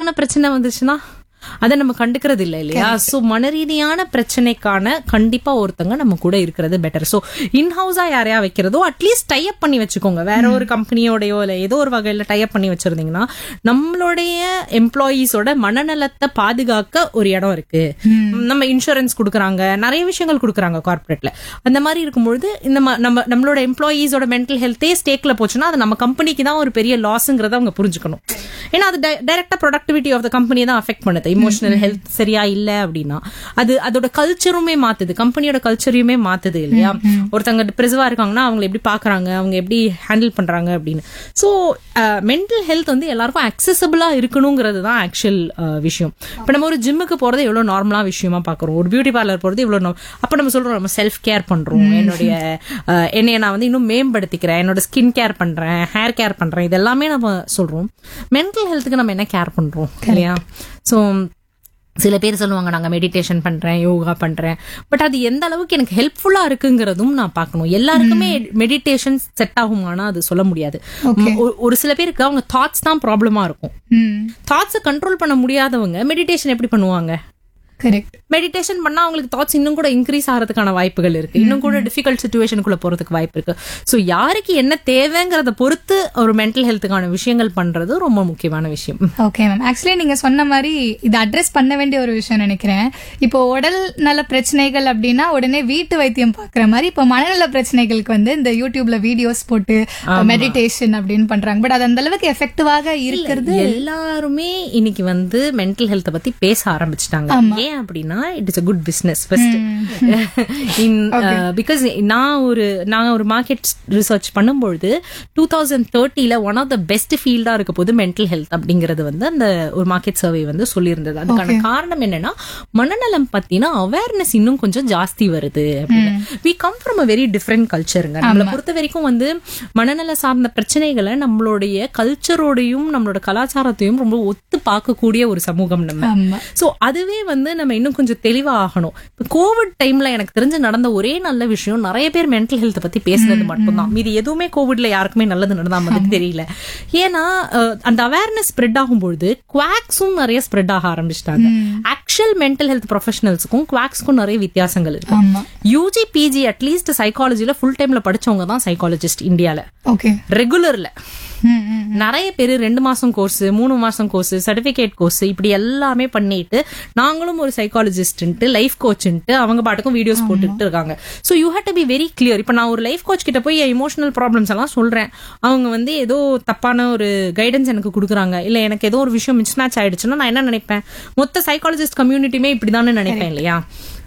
ரீதியான பிரச்சனை வந்துச்சுன்னா அதை நம்ம கண்டுக்கிறது இல்லை இல்லையா சோ மனரீதியான பிரச்சனைக்கான கண்டிப்பா ஒருத்தங்க நம்ம கூட இருக்கிறது பெட்டர் சோ இன்ஹவுஸா யாரையா வைக்கிறதோ அட்லீஸ்ட் டை அப் பண்ணி வச்சுக்கோங்க வேற ஒரு கம்பெனியோடயோ இல்ல ஏதோ ஒரு வகையில டை அப் பண்ணி வச்சிருந்தீங்கன்னா நம்மளுடைய எம்ப்ளாயீஸோட மனநலத்தை பாதுகாக்க ஒரு இடம் இருக்கு நம்ம இன்சூரன்ஸ் கொடுக்குறாங்க நிறைய விஷயங்கள் கொடுக்குறாங்க கார்பரேட்ல அந்த மாதிரி இருக்கும்பொழுது இந்த ம- நம்ம நம்மளோட எம்ப்ளாயீஸோட மென்டல் ஹெல்த்தே ஸ்டேக்ல போச்சுன்னா அது நம்ம கம்பெனிக்கு தான் ஒரு பெரிய லாஸ்ங்கிறத அவங்க புரிஞ்சுக்கணும் ஏன்னா அது டைரக்டா ப்ரொடக்டிவிட்டி ஆஃப் த கம்பெனியை தான் அஃபெக்ட் பண்ணுது இமோஷனல் ஹெல்த் சரியா இல்ல அப்படின்னா அது அதோட கல்ச்சருமே மாத்துது கம்பெனியோட கல்ச்சரையுமே மாத்துது இல்லையா ஒருத்தங்க டிப்ரெசிவா இருக்காங்கன்னா அவங்க எப்படி பாக்குறாங்க அவங்க எப்படி ஹேண்டில் பண்றாங்க அப்படின்னு ஸோ மென்டல் ஹெல்த் வந்து எல்லாருக்கும் அக்சசபிளா இருக்கணுங்கிறது தான் ஆக்சுவல் விஷயம் இப்போ நம்ம ஒரு ஜிம்முக்கு போறது எவ்வளவு நார்மலா விஷயமா பாக்குறோம் ஒரு பியூட்டி பார்லர் போறது இவ்வளவு norm- அப்ப நம்ம சொல்றோம் நம்ம செல்ஃப் கேர் பண்றோம் என்னுடைய அஹ், என்னைய நான் வந்து இன்னும் மேம்படுத்திக்கிறேன் என்னோட ஸ்கின் கேர் பண்றேன் ஹேர் கேர் பண்றேன் இது எல்லாமே நம்ம சொல்றோம் மென்டல் ஹெல்த்துக்கு நம்ம என்ன கேர் பண்றோம் இல்லையா ஸோ சில பேர் சொல்லுவாங்க நாங்க மெடிடேஷன் பண்றேன் யோகா பண்றேன் பட் அது எந்த அளவுக்கு எனக்கு ஹெல்ப்ஃபுல்லா இருக்குங்கிறதும் நான் பார்க்கணும் எல்லாருக்குமே மெடிடேஷன் செட் ஆகுமானா அது சொல்ல முடியாது ஒரு- ஒரு சில பேருக்கு அவங்க தாட்ஸ் தான் ப்ராப்ளமா இருக்கும் ம் தாட்ஸை கண்ட்ரோல் பண்ண முடியாதவங்க மெடிடேஷன் எப்படி பண்ணுவாங்க கரெக்ட் மெடிடேஷன் பண்ணா அவங்களுக்கு தாட்ஸ் இன்னும் கூட இன்க்ரீஸ் ஆகிறதுக்கான வாய்ப்புகள் இருக்கு இன்னும் கூட டிஃபிகல்ட் சுச்சுவேஷனுக்குள்ள போறதுக்கு வாய்ப்பு இருக்கு சோ யாருக்கு என்ன தேவைங்கிறத பொறுத்து ஒரு மென்டல் ஹெல்த்துக்கான விஷயங்கள் பண்றது ரொம்ப முக்கியமான விஷயம் ஓகே மேம் ஆக்சுவலி நீங்க சொன்ன மாதிரி இதை அட்ரஸ் பண்ண வேண்டிய ஒரு விஷயம் நினைக்கிறேன் இப்போ உடல் நல பிரச்சனைகள் அப்படின்னா உடனே வீட்டு வைத்தியம் பாக்குற மாதிரி இப்போ மனநல பிரச்சனைகளுக்கு வந்து இந்த யூடியூப்ல வீடியோஸ் போட்டு மெடிடேஷன் அப்படின்னு பண்றாங்க பட் அது அந்த அளவுக்கு எஃபெக்டிவாக இருக்கிறது எல்லாருமே இன்னைக்கு வந்து மென்டல் ஹெல்த் பத்தி பேச ஆரம்பிச்சிட்டாங்க ஏன் அப்படின்னா it is a good business first in because நான் ஒரு நான் ஒரு மார்க்கெட் ரிசர்ச் பண்ணும்பொழுது டூ தௌசண்ட் தேர்ட்டில ஒன் ஆஃப் த பெஸ்ட் ஃபீல்டா இருக்க போது மென்டல் ஹெல்த் அப்படிங்கிறது வந்து அந்த ஒரு மார்க்கெட் சர்வே வந்து சொல்லியிருந்தது அதுக்கான காரணம் என்னன்னா மனநலம் பத்தின அவேர்னஸ் இன்னும் கொஞ்சம் ஜாஸ்தி வருது அப்படின்னு we come from a very different கல்ச்சருங்க நம்மளை பொறுத்த வரைக்கும் வந்து மனநல சார்ந்த பிரச்சனைகளை நம்மளுடைய கல்ச்சரோடையும் நம்மளோட கலாச்சாரத்தையும் ரொம்ப ஒத்து பார்க்கக்கூடிய ஒரு சமூகம் நம்ம ஆமா சோ அதுவே வந்து நம்ம இன்னும் கொஞ்சம் தெளிவா ஆகணும் இப்ப கோவிட் டைம்ல எனக்கு தெரிஞ்சு நடந்த ஒரே நல்ல விஷயம் நிறைய பேர் மென்டல் ஹெல்த் பத்தி பேசுனது மட்டும்தான் மீதி எதுவுமே கோவிட்ல யாருக்குமே நல்லது நடந்தா மாதிரி தெரியல ஏன்னா அஹ், அந்த அவேர்னஸ் ஸ்ப்ரெட் ஆகும்பொழுது குவாக்ஸும் நிறைய ஸ்ப்ரெட் ஆக ஆரம்பிச்சிட்டாங்க ஆக்சுவல் மென்டல் ஹெல்த் ப்ரொஃபஷனல்ஸுக்கும் குவாக்ஸ்க்கும் நிறைய வித்தியாசங்கள் இருக்கு ஆமா யூஜி பிஜி அட்லீஸ்ட் சைக்காலஜில ஃபுல் டைம்ல படிச்சவங்க தான் சைக்காலஜிஸ்ட் இந்தியால ஓகே ரெகுலர்ல ம் ம் நிறைய பேர் ரெண்டு மாசம் கோர்ஸ் மூணு மாசம் கோர்ஸ் சர்டிபிகேட் கோர்ஸ் இப்படி எல்லாமே பண்ணிட்டு நாங்களும் ஒரு சைக்காலஜிஸ்ட் லைஃப் கோச்ன்ட்டு அவங்க பாட்டுக்கும் வீடியோஸ் போட்டுட்டு இருக்காங்க so you had to be very clear இப்ப நான் ஒரு லைஃப் கோச் கிட்ட போய் எமோஷனல் ப்ராப்ளம்ஸ் எல்லாம் சொல்றேன் அவங்க வந்து ஏதோ தப்பான ஒரு கைடன்ஸ் எனக்கு கொடுக்குறாங்க இல்ல எனக்கு ஏதோ ஒரு விஷயம் மிஸ் மேட்ச் ஆயிடுச்சுன்னா நான் என்ன நினைப்பேன் மொத்த சைக்காலஜிஸ்ட் கம்யூனிட்டியுமே இப்படிதானே நினைப்பேன் இல்லையா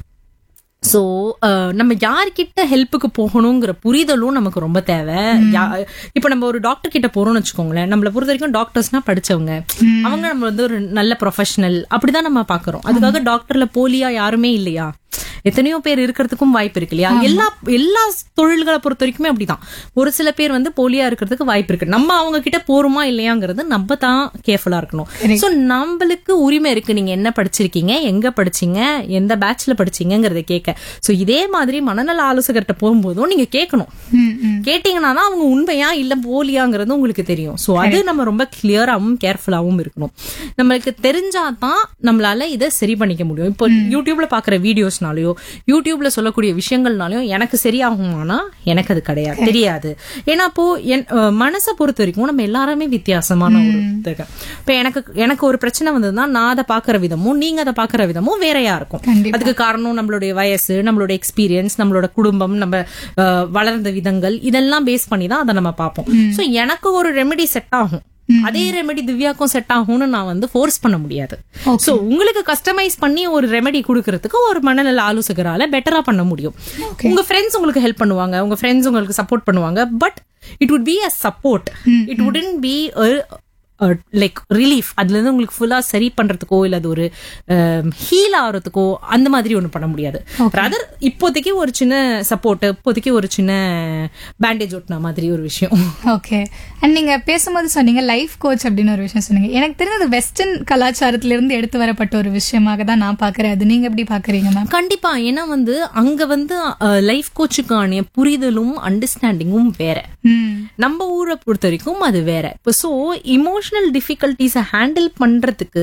சோ நம்ம யார்கிட்ட ஹெல்ப்புக்கு போகணுங்கிற புரிதலும் நமக்கு ரொம்ப தேவை யா- இப்ப நம்ம ஒரு டாக்டர் கிட்ட போறோம்னு வச்சுக்கோங்களேன் நம்மள பொறுத்த வரைக்கும் டாக்டர்ஸ்னா படிச்சவங்க அவங்க நம்ம வந்து ஒரு நல்ல ப்ரொஃபஷனல் அப்படிதான் நம்ம பாக்குறோம் அதுக்காக டாக்டர்ல போலியா யாருமே இல்லையா எத்தனையோ பேர் இருக்கிறதுக்கும் வாய்ப்பு இருக்கு இல்லையா எல்லா எல்லா தொழில்களை பொறுத்த வரைக்குமே அப்படிதான் ஒரு சில பேர் வந்து போலியா இருக்கிறதுக்கு வாய்ப்பு இருக்கு நம்ம அவங்க கிட்ட போறோமா இல்லையாங்கிறது நம்ம தான் கேர்ஃபுல்லா இருக்கணும் சோ நம்மளுக்கு உரிமை இருக்கு நீங்க என்ன படிச்சிருக்கீங்க எங்க படிச்சீங்க எந்த பேட்ச்ல படிச்சீங்கங்கறத கேட்க சோ இதே மாதிரி மனநல ஆலோசகர்கிட்ட போகும்போதும் நீங்க கேட்கணும் ம் ம் கேட்டீங்கன்னா தான் அவங்க உண்மையா இல்ல போலியாங்கிறது உங்களுக்கு தெரியும் சோ அது நம்ம ரொம்ப கிளியராவும் கேர்ஃபுல்லாவும் இருக்கணும் நம்மளுக்கு தெரிஞ்சாதான் நம்மளால இதை சரி பண்ணிக்க முடியும் இப்போ யூடியூப்ல பாக்குற வீடியோஸ்னாலயோ யூடியூப்ல சொல்லக்கூடிய விஷயங்கள்னாலயும் எனக்கு சரியாகுமானா எனக்கு அது கிடையாது தெரியாது ஏன்னா இப்போ என் அஹ், மனசை பொறுத்த வரைக்கும் நம்ம எல்லாருமே வித்தியாசமான ஒரு இது. இப்ப எனக்கு எனக்கு ஒரு பிரச்சனை வந்ததுன்னா நான் அதை பாக்குற விதமும் நீங்க அதை பாக்குற விதமும் வேறையா இருக்கும் கண்டிப்பா. அதுக்கு காரணம் நம்மளுடைய வயசு நம்மளோட எக்ஸ்பீரியன்ஸ் நம்மளோட குடும்பம் நம்ம அஹ், வளர்ந்த விதங்கள் இதெல்லாம் பேஸ் பண்ணி தான் அதை நம்ம பார்ப்போம் சோ எனக்கு ஒரு ரெமெடி செட் ஆகும் அதே ரெமெடி திவ்யாக்கும் செட் ஆகும்னு நான் வந்து ஃபோர்ஸ் பண்ண முடியாது சோ உங்களுக்கு கஸ்டமைஸ் பண்ணி ஒரு ரெமெடி கொடுக்கறதுக்கு ஒரு மனநல ஆலோசகரால பெட்டரா பண்ண முடியும் உங்க ஃப்ரெண்ட்ஸ் உங்களுக்கு ஹெல்ப் பண்ணுவாங்க உங்க ஃப்ரெண்ட்ஸ் உங்களுக்கு சப்போர்ட் பண்ணுவாங்க but it would be a support it wouldn't be like relief அதுல இருந்து உங்களுக்கு ஃபுல்லா சரி பண்றதுக்கோ இல்ல அது ஒரு ஹீல் ஆகிறதுக்கோ அந்த மாதிரி ஒண்ணு பண்ண முடியாது ரதர் இப்போதைக்கு ஒரு சின்ன சப்போர்ட் இப்போதைக்கு ஒரு சின்ன பேண்டேஜ் ஒட்டின மாதிரி ஒரு விஷயம் ஓகே அண்ட் நீங்க பேசும்போது சொன்னீங்க லைஃப் கோச் அப்படின்னு ஒரு விஷயம் சொன்னீங்க எனக்கு தெரிஞ்சது வெஸ்டர்ன் கலாச்சாரத்துல இருந்து எடுத்து வரப்பட்ட ஒரு விஷயமாக தான் நான் பாக்குறேன் அது நீங்க எப்படி பாக்குறீங்க மேம் கண்டிப்பா ஏன்னா வந்து அங்க வந்து லைஃப் கோச்சுக்கான புரிதலும் அண்டர்ஸ்டாண்டிங்கும் வேற ம் நம்ம ஊரை பொறுத்த வரைக்கும் அது வேற இப்போ ஸோ இமோஷனல் டிஃபிகல்டிஸை ஹேண்டில் பண்றதுக்கு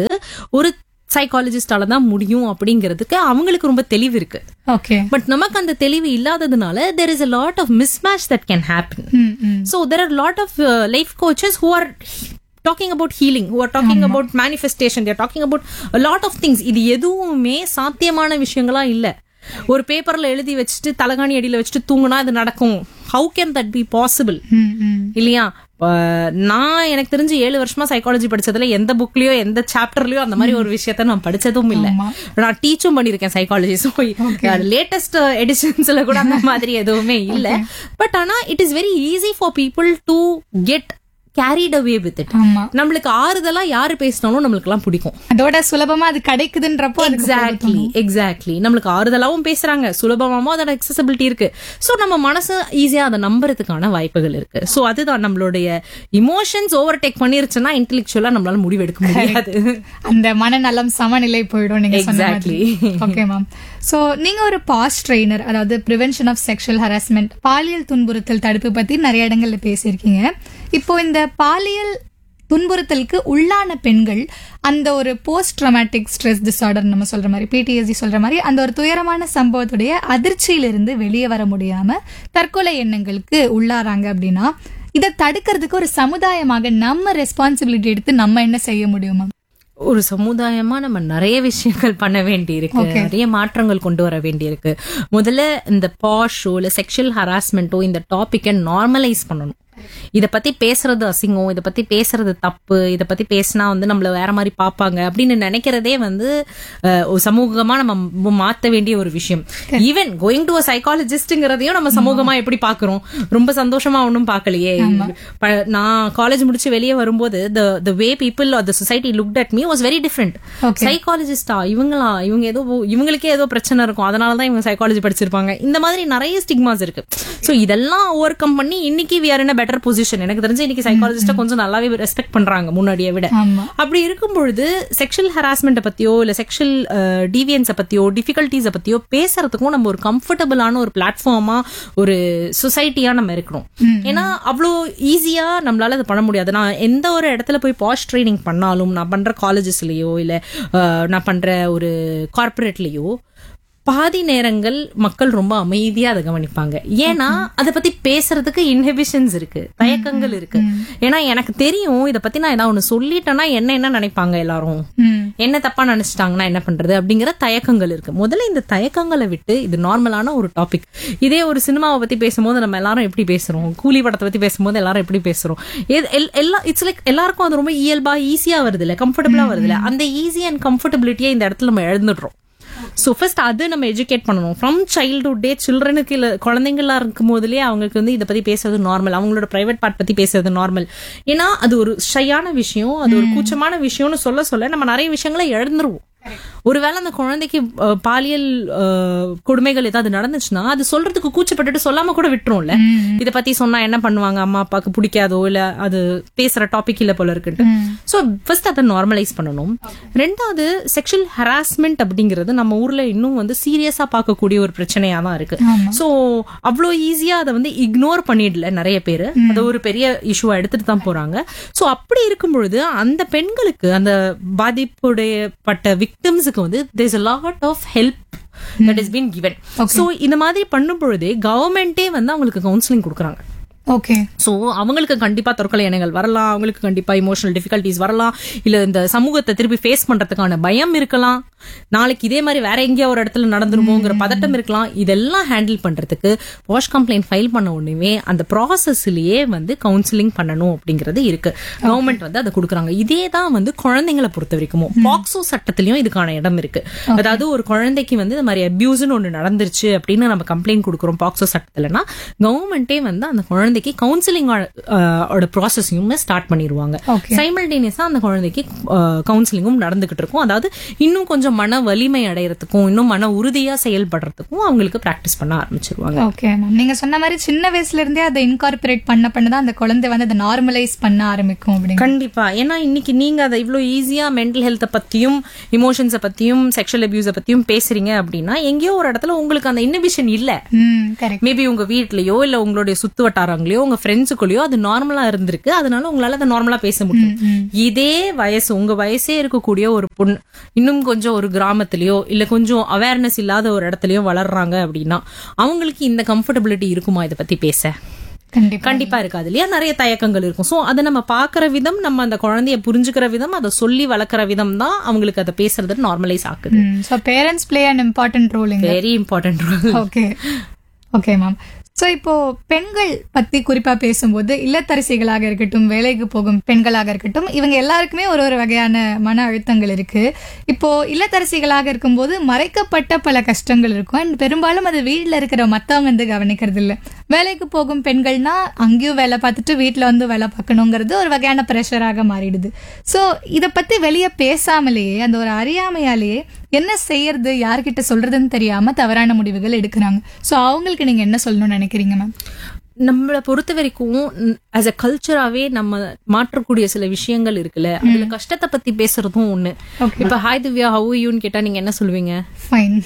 ஒரு சைக்காலஜிஸ்டால தான் முடியும் அப்படிங்கிறதுக்கு அவங்களுக்கு ரொம்ப தெளிவு இருக்கு ஓகே பட் நமக்கு அந்த தெளிவு இல்லாததுனால there is a lot of mismatch that can happen ம் ம் so there are a lot of uh, life coaches who are talking about healing who are talking about manifestation they are talking about a lot of things இது எதுவுமே சாத்தியமான விஷயங்களா இல்ல ஒரு பேப்பர்ல எழுதி வச்சுட்டு தலகாணி அடியில வச்சுட்டு தூங்குனா இது நடக்கும் how can that be possible ம் ம் இல்லையா அஹ் நான் எனக்கு தெரிஞ்சு ஏழு வருஷமா சைக்காலஜி படிச்சதுல எந்த புக்லயோ எந்த சாப்டர்லயோ அந்த மாதிரி ஒரு விஷயத்த நான் படிச்சதும் இல்ல ஆமா. நான் டீச்சும் பண்ணிருக்கேன் சைக்காலஜி ஸோ லேட்டஸ்ட் எடிஷன்ஸ்ல கூட அந்த மாதிரி எதுவுமே இல்ல பட் ஆனா it is very easy for people to get carried away with it ஆமா நம்மளுக்கு ஆறுதலா யாரு பேசினாலும் நம்மளுக்கு எல்லாம் பிடிக்கும் அதோட சுலபமா அது கிடைக்குதுன்றப்போ அதுக்கு எக்ஸாக்ட்லி எக்ஸாக்ட்லி நம்மளுக்கு ஆறுதலாவும் பேசுறாங்க சுலபமாவும் அதோட accessibility இருக்கு சோ நம்ம மனசு ஈஸியா அதை நம்புறதுக்கான வாய்ப்புகள் இருக்கு சோ அதுதான் நம்மளுடைய இமோஷன்ஸ் ஓவர் டேக் பண்ணிருச்சுன்னா இன்டெலெக்சுவலா நம்மளால முடிவெடுக்க முடியாது அந்த மனநலம் சமநிலை போயிடும் நீங்க சொன்ன மாதிரி Exactly. ஓகே மேம் சோ நீங்க ஒரு பாஸ் ட்ரெயினர் அதாவது ப்ரிவென்ஷன் ஆஃப் செக்ஷுவல் ஹராஸ்மெண்ட் பாலியல் துன்புறுத்தல் தடுப்பு பத்தி நிறைய இடங்கள்ல பேசியிருக்கீங்க இப்போ இந்த பாலியல் துன்புறுத்தலுக்கு உள்ளான பெண்கள் அந்த ஒரு போஸ்ட் ட்ரமாட்டிக் ஸ்ட்ரெஸ் டிசார்டர் நம்ம சொல்ற மாதிரி பிடிஎஸ்டி சொல்ற மாதிரி அந்த ஒரு துயரமான சம்பவத்துடைய அதிர்ச்சியிலிருந்து வெளியே வர முடியாம தற்கொலை எண்ணங்களுக்கு உள்ளாராங்க அப்படின்னா இதை தடுக்கிறதுக்கு ஒரு சமுதாயமாக நம்ம ரெஸ்பான்சிபிலிட்டி எடுத்து நம்ம என்ன செய்ய முடியுமா ஒரு சமுதாயமா நம்ம நிறைய விஷயங்கள் பண்ண வேண்டி இருக்கு நிறைய மாற்றங்கள் கொண்டு வர வேண்டி இருக்கு முதல்ல இந்த பாஷோ இல்ல செக்ஷுவல் ஹராஸ்மெண்ட்டோ இந்த டாபிக்கை நார்மலைஸ் பண்ணணும் இத பத்தி பேசுறது அசிங்கம் இத பத்தி பேசுறது தப்பு இத பத்தி பேசினா வந்து நம்மள வேற மாதிரி பாப்பாங்க அப்படின்னு நினைக்கிறதே வந்து அஹ், ஒரு சமூகமா நம்ம ம- மாத்த வேண்டிய ஒரு விஷயம் ஈவன் கோயிங் டு அ சைக்காலஜிஸ்ட்ங்கிறதையும் நம்ம சமூகமா எப்படி பாக்குறோம் ரொம்ப சந்தோஷமா ஒன்றும் பார்க்கலையே ப- நான் காலேஜ் முடிச்சு வெளியே வரும்போது the the way people or the society looked at me was very different Okay. சைக்காலஜிஸ்டா இவங்களா இவங்க ஏதோ இவங்களுக்கே ஏதோ பிரச்சனை இருக்கும் அதனால தான் இவங்க சைக்காலஜி படிச்சிருப்பாங்க இந்த மாதிரி நிறைய ஸ்டிக்மாஸ் இருக்கு சோ இதெல்லாம் ஓவர் கம் பண்ணி இன்னைக்கு we are in better position எனக்கு தெரிஞ்சு இன்னைக்கு சைக்காலஜிஸ்ட கொஞ்சம் நல்லாவே ரெஸ்பெக்ட் பண்றாங்க முன்னாடியை விட ஆமா அப்படி இருக்கும் பொழுது செக்ஷுவல் ஹராஸ்மெண்ட்டை பத்தியோ இல்ல செக்ஷுவல் டீவியன்ஸை பத்தியோ டிஃபிகல்ட்டிஸை பத்தியோ பேசுறதுக்கும் நம்ம ஒரு கம்ஃபர்டபுளான ஒரு பிளாட்ஃபார்மா ஒரு சொசைட்டியா நம்ம இருக்கணும் ஏன்னா அவ்வளோ ஈஸியா நம்மளால அதை பண்ண முடியாது நான் எந்த ஒரு இடத்துல போய் பாஷ் ட்ரைனிங் பண்ணாலும் நான் பண்ற காலேஜஸ்லயோ இல்ல அஹ், நான் பண்ற ஒரு கார்பரேட்லயோ பாதி நேரங்கள் மக்கள் ரொம்ப அமைதியா அதை கவனிப்பாங்க ஏன்னா அதை பத்தி பேசுறதுக்கு இன்ஹிபிஷன்ஸ் இருக்கு தயக்கங்கள் இருக்கு ஏன்னா எனக்கு தெரியும் இத பத்தி நான் ஏதாவது ஒண்ணு சொல்லிட்டேன்னா என்ன என்ன நினைப்பாங்க எல்லாரும் ம் என்ன தப்பா நினைச்சிட்டாங்கன்னா என்ன பண்றது அப்படிங்கிற தயக்கங்கள் இருக்கு முதல்ல இந்த தயக்கங்களை விட்டு இது நார்மலான ஒரு டாபிக் இதே ஒரு சினிமாவை பத்தி பேசும்போது நம்ம எல்லாரும் எப்படி பேசுறோம் கூலி படத்தை பத்தி பேசும்போது எல்லாரும் எப்படி பேசுறோம் எது- எல்- எல்லா இட்ஸ் லைக் எல்லாருக்கும் அது ரொம்ப இயல்பா ஈஸியா வருது இல்ல கம்ஃபர்டபுளா வருது இல்ல அந்த ஈஸி அண்ட் கம்ஃபர்டபிலிட்டியை இந்த இடத்துல நம்ம எழுந்துடுறோம் ஸோ ஃபர்ஸ்ட் அது நம்ம எஜுகேட் பண்ணணும் ஃப்ரம் சைல்ட்ஹுட்டே சில்ட்ரனுக்கு இல்லை குழந்தைங்களா இருக்கும் போதுலேயே அவங்களுக்கு வந்து இதை பத்தி பேசுறது நார்மல் அவங்களோட பிரைவேட் பார்ட் பத்தி பேசுறது நார்மல் ஏன்னா அது ஒரு ஷையான விஷயம் அது ஒரு கூச்சமான விஷயம்னு சொல்ல சொல்ல நம்ம நிறைய விஷயங்களை இழந்துருவோம் ஒருவேளை அந்த குழந்தைக்கு அஹ், பாலியல் அஹ், கொடுமைகள் ஏதாவது நடந்துச்சுன்னா அது சொல்றதுக்கு கூச்சப்பட்டுட்டு சொல்லாம கூட விட்டுரும்ல இத பத்தி சொன்னா என்ன பண்ணுவாங்க அம்மா அப்பாவுக்கு பிடிக்காதோ இல்ல அது பேசுற டாபிக் இல்ல போல இருக்குன்ட்டு சோ ஃபர்ஸ்ட் அதை நார்மலைஸ் பண்ணணும் ரெண்டாவது செக்ஷுவல் ஹராஸ்மெண்ட் அப்படிங்கிறது நம்ம ஊர்ல இன்னும் வந்து சீரியஸா பார்க்கக்கூடிய ஒரு பிரச்சனையா தான் இருக்கு சோ அவ்வளோ ஈஸியா அதை வந்து இக்னோர் பண்ணிடல நிறைய பேர் அது ஒரு பெரிய இஷ்யூவா எடுத்துட்டு தான் போறாங்க சோ அப்படி இருக்கும் பொழுது அந்த பெண்களுக்கு அந்த பாதிப்புடைய பட்ட விக்டிம்ஸுக்கு வந்து there's a lot of help that is been given so இந்த மாதிரி பண்ணும் பொழுதே கவர்மெண்டே வந்து அவங்களுக்கு கவுன்சிலிங் கொடுக்குறாங்க ஓகே சோ அவங்களுக்கு கண்டிப்பா தற்கொலை எண்ணங்கள் வரலாம் அவங்களுக்கு கண்டிப்பா இமோஷனல் டிஃபிகல்டிஸ் வரலாம் இல்ல இந்த சமூகத்தை திருப்பி ஃபேஸ் பண்றதுக்கான பயம் இருக்கலாம் நாளைக்கு இதே மாதிரி வேற எங்கேயோ ஒரு இடத்துல நடந்துருமோங்கிற பதட்டம் இருக்கலாம் இதெல்லாம் ஹேண்டில் பண்றதுக்கு வாஷ் கம்ப்ளைண்ட் ஃபைல் பண்ண உடனே அந்த ப்ராசஸ்லயே வந்து கவுன்சிலிங் பண்ணணும் அப்படிங்கிறது இருக்கு கவர்மெண்ட் வந்து அதை கொடுக்குறாங்க இதே தான் வந்து குழந்தைங்களை பொறுத்த வரைக்கும் பாக்ஸோ சட்டத்திலயும் இதுக்கான இடம் இருக்கு அதாவது ஒரு குழந்தைக்கு வந்து இந்த மாதிரி அபியூஸ்னு ஒண்ணு நடந்துருச்சு அப்படின்னு நம்ம கம்ப்ளைண்ட் கொடுக்குறோம் பாக்ஸோ சட்டத்துலனா கவர்மெண்டே வந்து அந்த குழந்தைக்கு கவுன்சிலிங் ஓட ப்ராசஸையும் ஸ்டார்ட் பண்ணிடுவாங்க Okay. சைமல்டேனியஸா அந்த குழந்தைக்கு கவுன்சிலிங்கும் நடந்துகிட்டு இருக்கும் அதாவது இன்னும் கொஞ்சம் மன வலிமை அடையறதுக்கும் இன்னும் மன உறுதியா செயல்படுறதுக்கும் அவங்களுக்கு பிராக்டிஸ் பண்ண ஆரம்பிச்சிருவாங்க ஓகே மேம் நீங்க சொன்ன மாதிரி சின்ன வயசுல இருந்தே அதை இன்கார்பரேட் பண்ண பண்ண தான் அந்த குழந்தை வந்து அதை நார்மலைஸ் பண்ண ஆரம்பிக்கும் அப்படிங்க கண்டிப்பா ஏன்னா இன்னைக்கு நீங்க அதை இவ்ளோ ஈஸியா மென்டல் ஹெல்த்தை பத்தியும் இமோஷன்ஸை பத்தியும் செக்ஷுவல் அபியூஸை பத்தியும் பேசுறீங்க அப்படின்னா எங்கேயோ ஒரு இடத்துல உங்களுக்கு அந்த இன்னபிஷன் இல்ல ம் கரெக்ட் மேபி உங்க வீட்லயோ இல்ல உங்களுடைய சுத்து வட்டாரங்களோ இருக்கிறவங்களையோ உங்க ஃப்ரெண்ட்ஸுக்குள்ளயோ அது நார்மலா இருந்திருக்கு அதனால உங்களால அதை நார்மலா பேச முடியும் இதே வயசு உங்க வயசே இருக்கக்கூடிய ஒரு பொண்ணு இன்னும் கொஞ்சம் ஒரு கிராமத்திலயோ இல்ல கொஞ்சம் அவேர்னஸ் இல்லாத ஒரு இடத்துலயோ வளர்றாங்க அப்படின்னா அவங்களுக்கு இந்த கம்ஃபர்டபிலிட்டி இருக்குமா இதை பத்தி பேச கண்டிப்பா கண்டிப்பா இருக்காது இல்லையா நிறைய தயக்கங்கள் இருக்கும் சோ அதை நம்ம பாக்குற விதம் நம்ம அந்த குழந்தைய புரிஞ்சுக்கிற விதம் அதை சொல்லி வளர்க்குற விதம் தான் அவங்களுக்கு அதை பேசுறது நார்மலைஸ் ஆக்குது so parents play an important role இங்க very important okay okay ma'am so இப்போ பெண்கள் பத்தி குறிப்பா பேசும்போது இல்லத்தரசிகளாக இருக்கட்டும் வேலைக்கு போகும் பெண்களாக இருக்கட்டும் இவங்க எல்லாருக்குமே ஒரு ஒரு வகையான மன அழுத்தங்கள் இருக்கு இப்போ இல்லத்தரசிகளாக இருக்கும்போது மறைக்கப்பட்ட பல கஷ்டங்கள் இருக்கும் அண்ட் பெரும்பாலும் அது வீட்டில் இருக்கிற மத்தவங்க வந்து கவனிக்கிறது இல்லை வேலைக்கு போகும் பெண்கள்னா அங்கேயும் வேலை பார்த்துட்டு வீட்டில் வந்து வேலை பார்க்கணுங்கிறது ஒரு வகையான ப்ரெஷராக மாறிடுது ஸோ இதை பத்தி வெளியே பேசாமலேயே அந்த ஒரு அறியாமையாலேயே என்ன செய்யறது யார்கிட்ட சொல்றதுன்னு தெரியாம தவறான முடிவுகள் எடுக்கிறாங்க சோ அவங்களுக்கு நீங்க என்ன சொல்லணும்னு நினைக்கிறீங்க மேம் நம்மளை பொறுத்த வரைக்கும் ஆஸ் அ கல்ச்சராவே நம்ம மாற்றக்கூடிய சில விஷயங்கள் இருக்குல்ல அதுல கஷ்டத்தை பத்தி பேசுறதும் ஒண்ணு Okay. இப்ப ஹாய் திவ்யா ஹவு யூன்னு கேட்டா நீங்க என்ன சொல்லுவீங்க ஃபைன்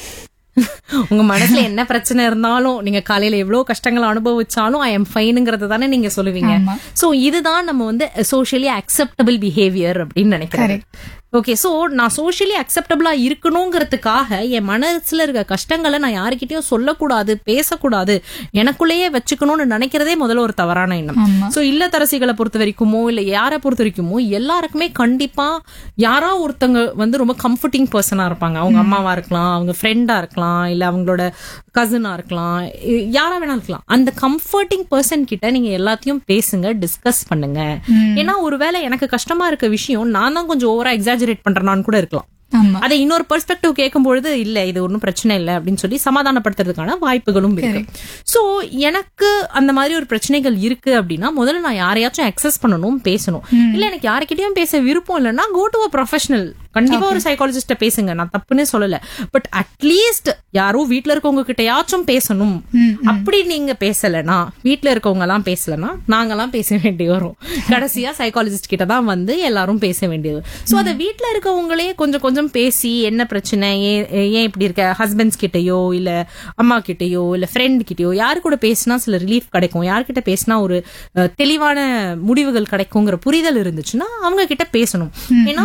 உங்க மனசுல என்ன பிரச்சனை இருந்தாலும் நீங்க காலையில எவ்வளவு கஷ்டங்கள் அனுபவிச்சாலும் ஐ எம் ஃபைனுங்கிறது தானே நீங்க சொல்லுவீங்க ஆமா. சோ இதுதான் நம்ம வந்து சோஷியலி அக்செப்டபிள் பிஹேவியர் அப்படின்னு நினைக்கிறேன் ஓகே சோ நான் சோஷியலி அக்செப்டபிளா இருக்கணுங்கிறதுக்காக என் மனசுல இருக்க கஷ்டங்களை நான் யாருக்கிட்டயும் சொல்லக்கூடாது பேசக்கூடாது எனக்குள்ளேயே வச்சுக்கணும்னு நினைக்கிறதே முதல்ல ஒரு தவறான எண்ணம் ஆமா சோ இல்லத்தரசிகளை பொறுத்த வரைக்குமோ இல்ல யாரை பொறுத்த வரைக்குமோ எல்லாருக்குமே கண்டிப்பா யாரா ஒருத்தங்க வந்து ரொம்ப கம்ஃபர்டிங் பர்சனா இருப்பாங்க அவங்க அம்மாவா இருக்கலாம் அவங்க ஃப்ரெண்டா இருக்கலாம் இல்ல அவங்களோட கசினா இருக்கலாம் இ- யாரா வேணா இருக்கலாம் அந்த கம்ஃபர்டிங் பர்சன் கிட்ட நீங்க எல்லாத்தையும் பேசுங்க டிஸ்கஸ் பண்ணுங்க ஏன்னா ஒருவேளை எனக்கு கஷ்டமா இருக்க விஷயம் நான் தான் கொஞ்சம் ஓவரா எக்ஸாஜரேட் பண்றேனான்னு கூட இருக்கலாம் ஆமா அதை இன்னொரு பெர்ஸ்பெக்டிவ் கேட்கும்பொழுது இல்ல இது ஒன்றும் பிரச்சனை இல்லை அப்படின்னு சொல்லி சமாதானப்படுத்துறதுக்கான வாய்ப்புகளும் இருக்கு சோ எனக்கு அந்த மாதிரி ஒரு பிரச்சனைகள் இருக்கு அப்படின்னா முதல்ல நான் யாரையாச்சும் அக்சஸ் பண்ணணும் பேசணும் இல்ல எனக்கு யாருக்கிட்டயும் பேச விருப்பம் இல்லைன்னா கோ டு அ ப்ரொஃபஷனல் கண்டிப்பா ஒரு சைக்காலஜிஸ்ட பேசுங்க நான் தப்புன்னே சொல்லல பட் அட்லீஸ்ட் யாரும் வீட்ல இருக்கவங்க கிட்டயாச்சும் பேசணும் அப்படி நீங்க பேசலனா வீட்ல இருக்கவங்க எல்லாம் பேசலனா நாங்கெல்லாம் பேச வேண்டி வரும் கடைசியா சைக்காலஜிஸ்ட் கிட்ட தான் வந்து எல்லாரும் பேச வேண்டியது சோ அத வீட்ல இருக்கவங்களே கொஞ்சம் கொஞ்சம் பேசி என்ன பிரச்சனை ஏன் ஏன் இப்படி இருக்க ஹஸ்பண்ட்ஸ் கிட்டயோ இல்ல அம்மா கிட்டயோ இல்ல ஃப்ரெண்ட் கிட்டயோ யாரு கூட பேசினா சில ரிலீஃப் கிடைக்கும் யார்கிட்ட பேசினா ஒரு அஹ், தெளிவான முடிவுகள் கிடைக்குங்கிற புரிதல் இருந்துச்சுன்னா அவங்க கிட்ட பேசணும் ஏன்னா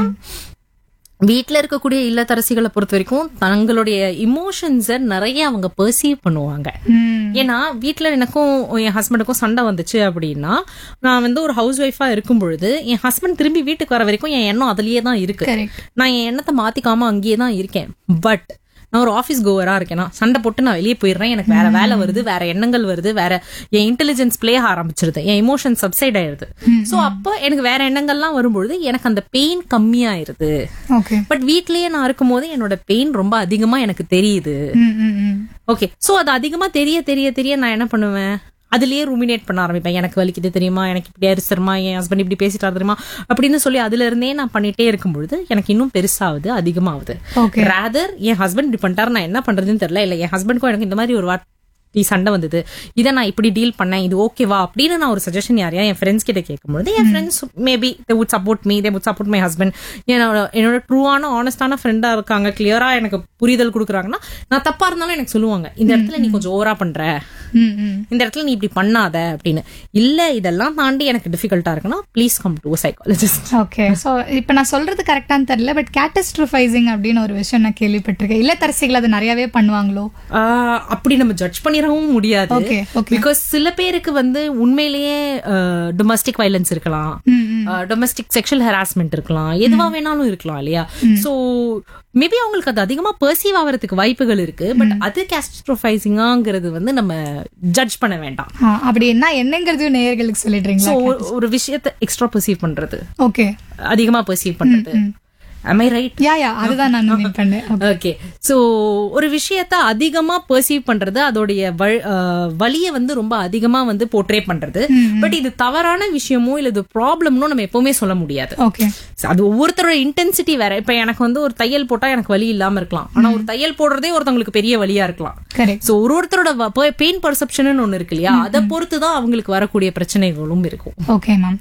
வீட்ல இருக்கக்கூடிய இல்லத்தரசிகளை பொறுத்த வரைக்கும் தங்களுடைய இமோஷன்ஸை நிறைய அவங்க பெர்சீவ் பண்ணுவாங்க ம் ஏன்னா வீட்ல எனக்கும் என் ஹஸ்பண்டுக்கும் சண்டை வந்துச்சு அப்படின்னா நான் வந்து ஒரு ஹவுஸ் ஒய்ஃபா இருக்கும் பொழுது என் ஹஸ்பண்ட் திரும்பி வீட்டுக்கு வர வரைக்கும் என் எண்ணம் அதுலயே தான் இருக்கு கரெக்ட் நான் என் எண்ணத்தை மாத்திக்காம அங்கேயே தான் இருக்கேன் பட் நான் ஒரு ஆஃபீஸ் கோவரா இருக்கேனா சண்டை போட்டு நான் வெளியே போயிடுறேன் எனக்கு வேற வேலை வருது வேற எண்ணங்கள் வருது வேற என் இன்டெலிஜென்ஸ் பிளே ஆரம்பிச்சிருது என் இமோஷன் சப்சைட் ஆயிருது சோ அப்போ எனக்கு வேற எண்ணங்கள்லாம் வரும்பொழுது எனக்கு அந்த பெயின் கம்மியாயிருது ஓகே பட் வீட்லயே நான் இருக்கும்போது என்னோட பெயின் ரொம்ப அதிகமா எனக்கு தெரியுது ம் ம் ம் ஓகே சோ அது அதிகமா தெரிய தெரிய தெரிய நான் என்ன பண்ணுவேன் அதுலயே ரூமினேட் பண்ண ஆரம்பிப்பேன் எனக்கு வலிக்குது தெரியுமா எனக்கு இப்படி அரிசிருமா என் ஹஸ்பண்ட் இப்படி பேசிட்டாரு தெரியுமா அப்படின்னு சொல்லி அதுல இருந்தே நான் பண்ணிட்டே இருக்கும் பொழுது எனக்கு இன்னும் பெருசாகுது அதிகமாகுது ஓகே ராதர் என் ஹஸ்பண்ட் இப்படி பண்ணிட்டாரு நான் என்ன பண்றதுன்னு தெரியல இல்ல என் ஹஸ்பண்டுக்கும் எனக்கு இந்த மாதிரி ஒரு வார்த்தை சண்டை வந்தது இதை நான் இப்படி டீல் பண்ணேன் இது ஓகேவா அப்படின்னு நான் ஒரு சஜஷன் யாரையா என் ஃப்ரெண்ட்ஸ் கிட்ட கேட்கும்போது என் friends maybe they would support me they would support my husband என்னோட என்னோட ட்ரூவான ஆனஸ்டான ஃப்ரெண்டா இருக்காங்க கிளியரா எனக்கு புரிதல் கொடுக்குறாங்கன்னா நான் தப்பா இருந்தாலும் எனக்கு சொல்லுவாங்க இந்த இடத்துல நீ கொஞ்சம் ஓவரா பண்ற ம் ம் இந்த இடத்துல நீ இப்படி பண்ணாத அப்படின்னு இல்ல இதெல்லாம் தாண்டி எனக்கு டிஃபிகல்ட்டா இருக்குன்னா please come to psychologist okay so இப்போ நான் சொல்றது கரெக்டான்னு தெரியல பட் கேட்டஸ்ட்ரோஃபைசிங் அப்படின்னு ஒரு விஷயம் நான் கேள்விப்பட்டிருக்கேன் இல்லத்தரசிகள் அது நிறையவே பண்ணுவாங்களோ அப்படி நம்ம ஜட்ஜ் பண்ணிடவும் முடியாது ஓகே ஓகே பிகாஸ் சில பேருக்கு வந்து உண்மையிலேயே டொமஸ்டிக் வயலன்ஸ் இருக்கலாம் ம் ம் டொமஸ்டிக் செக்ஷுவல் ஹராஸ்மெண்ட் இருக்கலாம் எதுவா வேணாலும் இருக்கலாம் இல்லையா சோ மேபி அவங்களுக்கு அது அதிகமா பெர்சீவ் ஆகிறதுக்கு வாய்ப்புகள் இருக்கு பட் அது கேஸ்ட்ரோஃபைசிங்காங்கிறது வந்து நம்ம ஜட்ஜ் பண்ண வேண்டாம் ஆ, அப்படி என்ன என்னங்கிறது நேயர்களுக்கு சோ சொல்லிடுறீங்களா ஒரு விஷயத்தை எக்ஸ்ட்ரா பெர்சீவ் பண்றது ஓகே அதிகமா பெர்சீவ் பண்றது am I right yeah yeah அதுதான் நான் மீன் பண்ணேன் ஓகே சோ ஒரு விஷயத்த அதிகமா பெர்சீவ் பண்றது அதோடைய வ- அஹ், வலிய வந்து ரொம்ப அதிகமா வந்து போர்ட்ரே பண்றது பட் இது தவறான விஷயமோ இல்ல இது ப்ராப்ளம்னோ நம்ம எப்பவுமே சொல்ல முடியாது ஓகே So, அது ஒவ்வொருத்தரோட இன்டென்சிட்டி வேற இப்ப எனக்கு வந்து ஒரு தையல் போட்டா எனக்கு வலி இல்லாம இருக்கலாம் ஆனா ஒரு தையல் போடுறதே ஒருத்தவங்களுக்கு பெரிய வலியா இருக்கலாம் கரெக்ட் சோ ஒரு ஒருத்தரோட பெயின் பர்செப்ஷன் ஒண்ணு இருக்கு இல்லையா அதை பொறுத்து தான் அவங்களுக்கு வரக்கூடிய பிரச்சனைகளும் இருக்கும் ஓகே மேம்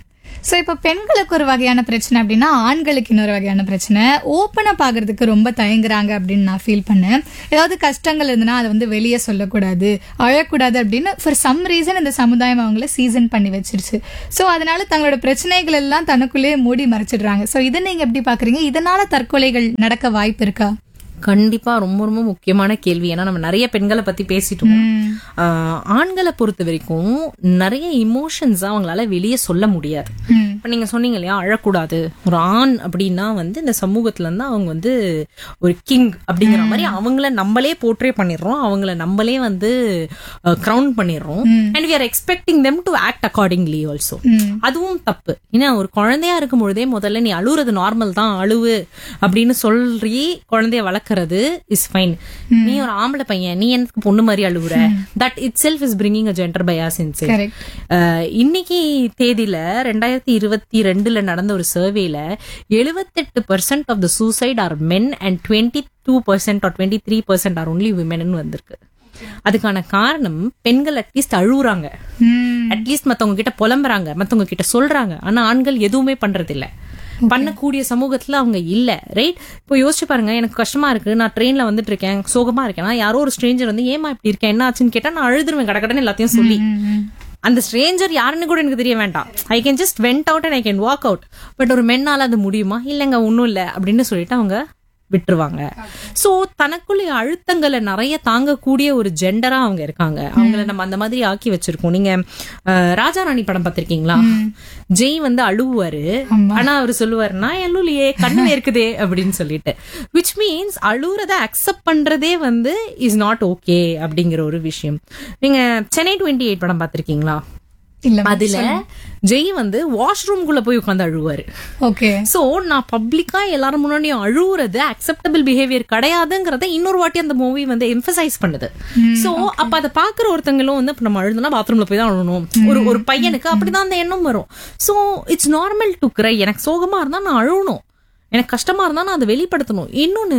சோ இப்ப பெண்களுக்கு ஒரு வகையான பிரச்சனை அப்படின்னா ஆண்களுக்கு இன்னொரு வகையான பிரச்சனை ஓப்பன் அப் ஆகுறதுக்கு ரொம்ப தயங்குறாங்க அப்படின்னு நான் ஃபீல் பண்ணேன் ஏதாவது கஷ்டங்கள் இருந்ததுன்னா அதை வந்து வெளியே சொல்லக்கூடாது அழக்கூடாது அப்படின்னு ஃபார் சம் ரீசன் இந்த சமுதாயம் அவங்கள சீசன் பண்ணி வச்சிருச்சு சோ அதனால தங்களோட பிரச்சனைகள் எல்லாம் தனக்குள்ளேயே மூடி மறைச்சிடுறாங்க சோ இதை நீங்க எப்படி பாக்குறீங்க இதனால தற்கொலைகள் நடக்க வாய்ப்பு இருக்கா கண்டிப்பா ரொம்ப ரொம்ப முக்கியமான கேள்வி ஏன்னா நம்ம நிறைய பெண்களை பத்தி பேசிட்டோம் ஆஹ் ஆண்களை பொறுத்த வரைக்கும் நிறைய இமோஷன்ஸ் அவங்களால வெளியே சொல்ல முடியாது ம். இப்ப நீங்க சொன்னீங்க இல்லையா அழக்கூடாது ஒரு ஆண் அப்படின்னா வந்து இந்த சமூகத்துல இருந்து அவங்க வந்து ஒரு கிங் அப்படிங்கிற மாதிரி அவங்கள நம்மளே போர்ட்ரே பண்ணிடுறோம் அவங்கள நம்மளே வந்து கிரவுன் பண்ணிடுறோம் and we are expecting them to act accordingly also ம். அதுவும் தப்பு ஏன்னா ஒரு குழந்தையா இருக்கும் பொழுதே முதல்ல நீ அழுவுறது நார்மல் தான் அழுவு அப்படின்னு சொல்லி குழந்தைய வளர்க்கறது இஸ் ஃபைன் நீ ஒரு ஆம்பளை பையன் நீ எனக்கு பொண்ணு மாதிரி அழுவுற that itself is bringing a gender bias in correct இன்னைக்கு தேதியில ரெண்டாயிரத்தி இருபத்தி ரெண்டுல நடந்த ஒரு சர்வேல எழுபத்தெட்டு percent of the suicide are men and twenty two percent are twenty three percent are only விமென்னு வந்திருக்கு அதுக்கான காரணம் பெண்கள் அட்லீஸ்ட் அழுவுறாங்க ம். அட்லீஸ்ட் மத்தவங்க கிட்ட புலம்புறாங்க மத்தவங்க கிட்ட சொல்றாங்க ஆனா ஆண்கள் எதுவுமே பண்றது இல்ல பண்ணக்கூடிய சமூகத்துல அவங்க இல்ல ரைட் இப்போ யோசிச்சு பாருங்க எனக்கு கஷ்டமா இருக்கு நான் ட்ரெயின்ல வந்துட்டு இருக்கேன் சோகமா இருக்கேன் யாரோ ஒரு ஸ்ட்ரேஞ்சர் வந்து ஏமா இப்படி இருக்கேன் என்ன ஆச்சுன்னு கேட்டா நான் அழுதுருவேன் கடகடன்னு எல்லாத்தையும் சொல்லி ம், ம். அந்த ஸ்ட்ரேஞ்சர் யாருன்னு கூட எனக்கு தெரிய வேண்டாம் I can just vent out and I can walk out but ஒரு மென்னால அது முடியுமா இல்லைங்க ஒன்றும் இல்லை அப்படின்னு சொல்லிட்டு அவங்க விட்டுருவாங்க சோ தனக்குள்ள அழுத்தங்களை நிறைய தாங்கக்கூடிய ஒரு ஜெண்டரா அவங்க இருக்காங்க அவங்கள நம்ம அந்த மாதிரி ஆக்கி வச்சிருக்கோம் நீங்க அஹ், ராஜா ராணி படம் பார்த்திருக்கீங்களா ஜெய் வந்து அழுவாரு ஆனா அவர் சொல்லுவாரு நான் எல்லுலையே கண்ணு இருக்குதே அப்படின்னு சொல்லிட்டு விச் மீன்ஸ் அழுவுறத அக்செப்ட் பண்றதே வந்து இஸ் நாட் ஓகே அப்படிங்கிற ஒரு விஷயம் நீங்க சென்னை டுவெண்ட்டி எயிட் படம் பார்த்திருக்கீங்களா இல்ல அதுல ஜெய் வந்து வாஷ்ரூம்குள்ள போய் உட்காந்து அழுவாரு ஓகே சோ நான் பப்ளிக்கா எல்லாரும் முன்னாடியும் அழுவுறது அக்செப்டபிள் பிஹேவியர் கிடையாதுங்கிறத இன்னொரு வாட்டி அந்த மூவி வந்து எம்பசைஸ் பண்ணுது சோ அப்ப அதை பாக்குற ஒருத்தங்களும் வந்து இப்ப நம்ம அழுதுனா பாத்ரூம்ல போய் தான் அழணும் ஒரு ஒரு பையனுக்கு அப்படிதான் அந்த எண்ணம் வரும் so it's normal to cry எனக்கு சோகமா இருந்தா நான் அழணும் எனக்கு கஷ்டமா இருந்தா நான் அதை வெளிப்படுத்தணும் இன்னொன்னு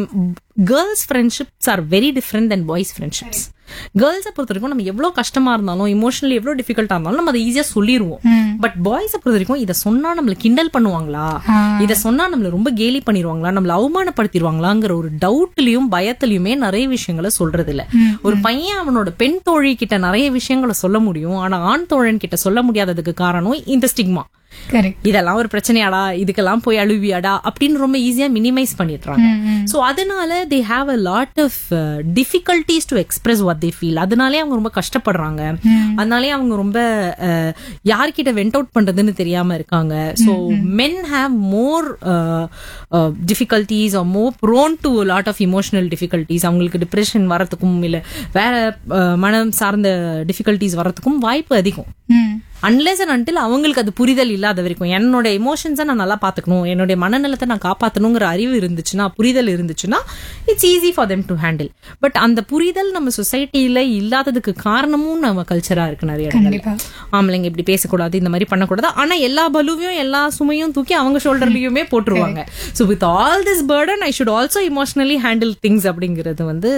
girls friendships are very different than boys friendships கேர்ள்ஸை பொறுத்த வரைக்கும் நம்ம எவ்வளவு கஷ்டமா இருந்தாலும் இமோஷனலி எவ்வளவு டிஃபிகல்ட்டா இருந்தாலும் நம்ம அதை ஈஸியா சொல்லிடுவோம் பட் பாய்ஸை பொறுத்த வரைக்கும் இதை சொன்னா நம்மள கிண்டல் பண்ணுவாங்களா இதை சொன்னா நம்மள ரொம்ப கேலி பண்ணிடுவாங்களா நம்மள அவமானப்படுத்திடுவாங்களாங்கிற ஒரு டவுட்லயும் பயத்திலயுமே நிறைய விஷயங்களை சொல்றது இல்ல ஒரு பையன் அவனோட பெண் தோழி கிட்ட நிறைய விஷயங்களை சொல்ல முடியும் ஆனா ஆண் தோழன் கிட்ட சொல்ல முடியாததுக்கு காரணம் இந்த ஸ்டிக்மா கரெக்ட் இதெல்லாம் ஒரு பிரச்சனையாடா இதுக்கெல்லாம் போய் அழுவியாடா அப்படின்னு ரொம்ப ஈஸியா மினிமைஸ் பண்ணிடுறாங்க சோ அதனால they have a lot of difficulties to express what they feel அதனாலே அவங்க ரொம்ப கஷ்டப்படுறாங்க அதனாலே அவங்க ரொம்ப அஹ், யார்கிட்ட வெண்ட் அவுட் பண்றதுன்னு தெரியாம இருக்காங்க so men have more difficulties are more prone to lot of emotional difficulties அவங்களுக்கு டிப்ரெஷன் வரத்துக்கும் இல்ல வேற அஹ், மனம் சார்ந்த டிஃபிகல்டிஸ் வரத்துக்கும் வாய்ப்பு அதிகம் ம் அன்லெஸ் அண்ட் அன்டில் அவங்களுக்கு அது புரிதல் இல்லாத வரைக்கும் என்னோட எமோஷன்ஸை நான் நல்லா பாத்துக்கணும் என்னுடைய மனநலத்தை நான் காப்பாத்தணுங்கிற அறிவு இருந்துச்சுன்னா புரிதல் இருந்துச்சுன்னா it's easy for them to handle but அந்த புரிதல் நம்ம சொசைட்டில இல்லாததுக்கு காரணமும் நம்ம கல்ச்சரா இருக்கு நிறைய இடங்கள்ல கண்டிப்பா ஆம்பளைங்க இப்படி பேசக்கூடாது இந்த மாதிரி பண்ணக்கூடாது ஆனா எல்லா பலுவையும் எல்லா சுமையும் தூக்கி அவங்க ஷோல்டர்லயுமே போட்டுருவாங்க so with all this burden I should also emotionally handle things அப்படிங்கிறது வந்து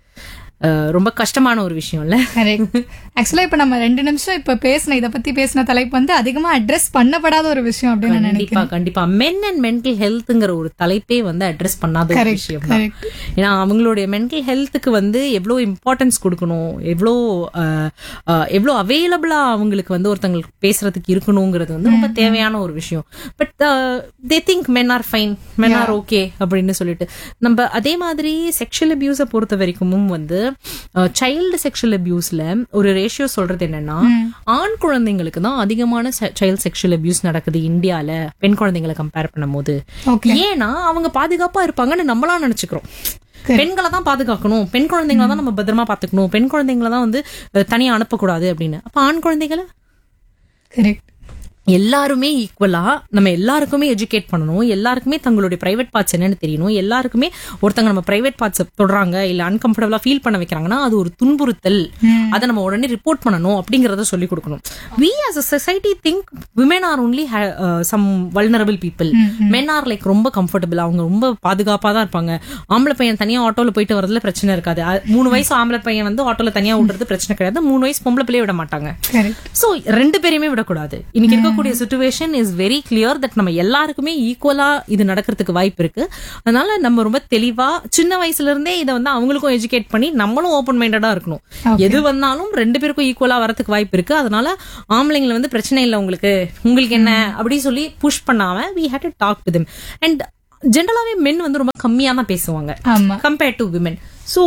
அஹ், ரொம்ப கஷ்டமான ஒரு விஷயம் இல்ல கரெக்ட் ஆக்சுவலா இப்ப நம்ம ரெண்டு நிமிஷம் இப்ப பேசின இத பத்தி பேசின தலைப்பு வந்து அதிகமா அட்ரஸ் பண்ணப்படாத ஒரு விஷயம் அப்படின்னு நான் நினைக்கிறேன் கண்டிப்பா கண்டிப்பா மென் அண்ட் மென்டல் ஹெல்த்ங்கிற ஒரு தலைப்பே வந்து அட்ரஸ் பண்ணாத ஒரு Correct, விஷயம் தான் correct. ஏன்னா அவங்களுடைய மென்டல் ஹெல்த்துக்கு வந்து எவ்வளவு இம்பார்ட்டன்ஸ் கொடுக்கணும் எவ்வளோ அஹ், அஹ், எவ்வளோ அவைலபிளா அவங்களுக்கு வந்து ஒருத்தங்களுக்கு பேசுறதுக்கு இருக்கணுங்கிறது வந்து ரொம்ப தேவையான ஒரு விஷயம் but they think men are fine men are okay அப்படின்னு சொல்லிட்டு நம்ம அதே மாதிரி செக்ஷுவல் அபியூஸை பொறுத்த வரைக்கும் வந்து சைல்டு செக்ஷுவல் அபியூஸ்ல ஒரு ரேஷியோ சொல்றது என்னன்னா ஆண் குழந்தைங்களுக்கு தான் அதிகமான சைல்டு செக்ஷுவல் அபியூஸ் நடக்குது இந்தியால பெண் குழந்தைங்களை கம்பேர் பண்ணும்போது ஓகே ஏன்னா அவங்க பாதுகாப்பா இருப்பாங்கன்னு நம்மளா நினைச்சுக்கிறோம் பெண்களை தான் பாதுகாக்கணும் பெண் குழந்தைங்களை தான் நம்ம பத்திரமா பாத்துக்கணும் பெண் குழந்தைங்களை தான் வந்து அஹ், தனியா அனுப்பக்கூடாது அப்படின்னு அப்ப ஆண் குழந்தைகளை கரெக்ட் எல்லாருமே ஈக்குவலா நம்ம எல்லாருக்குமே எஜுகேட் பண்ணணும் எல்லாருக்குமே தங்களுடைய பிரைவேட் பார்ட்ஸ் என்னன்னு தெரியணும் எல்லாருக்குமே ஒருத்தங்க நம்ம பிரைவேட் பார்ட்ஸ் தொடுறாங்க இல்ல அன்கம்ஃபர்டபுளா ஃபீல் பண்ண வைக்கிறாங்கன்னா அது ஒரு துன்புறுத்தல் அதை நம்ம உடனே ரிப்போர்ட் பண்ணணும் அப்படிங்கறத சொல்லி கொடுக்கணும் we as a society think women are only some vulnerable people men are like ரொம்ப கம்ஃபர்டபுள் அவங்க ரொம்ப பாதுகாப்பா தான் இருப்பாங்க ஆம்பளை பையன் தனியா ஆட்டோல போயிட்டு வரதுல பிரச்சனை இருக்காது அ- மூணு வயசு ஆம்பளை பையன் வந்து ஆட்டோல தனியா விடுறது பிரச்சனை கிடையாது மூணு வயசு பொம்பளை பிள்ளைய விட மாட்டாங்க கரெக்ட் சோ ரெண்டு பேரையுமே விடக்கூடாது இன்னைக்கு இருக்கக்கூடிய இருக்கக்கூடிய situation is very clear that நம்ம எல்லாருக்குமே ஈக்குவலா இது நடக்கிறதுக்கு வாய்ப்பு இருக்கு அதனால நம்ம ரொம்ப தெளிவா சின்ன வயசுல இருந்தே இதை வந்து அவங்களுக்கும் எஜுகேட் பண்ணி நம்மளும் ஓப்பன் மைண்டடா இருக்கணும் எது வந்தாலும் ரெண்டு பேருக்கும் ஈக்குவலா வரதுக்கு வாய்ப்பு இருக்கு அதனால ஆம்பளைங்களை வந்து பிரச்சனை இல்லை உங்களுக்கு உங்களுக்கு என்ன அப்படி சொல்லி புஷ் பண்ணாம we had to talk to them and ஜென்ரலாவே மென் வந்து ரொம்ப கம்மியா தான் பேசுவாங்க ஆமா கம்பேர்ட் டு விமன் ஸோ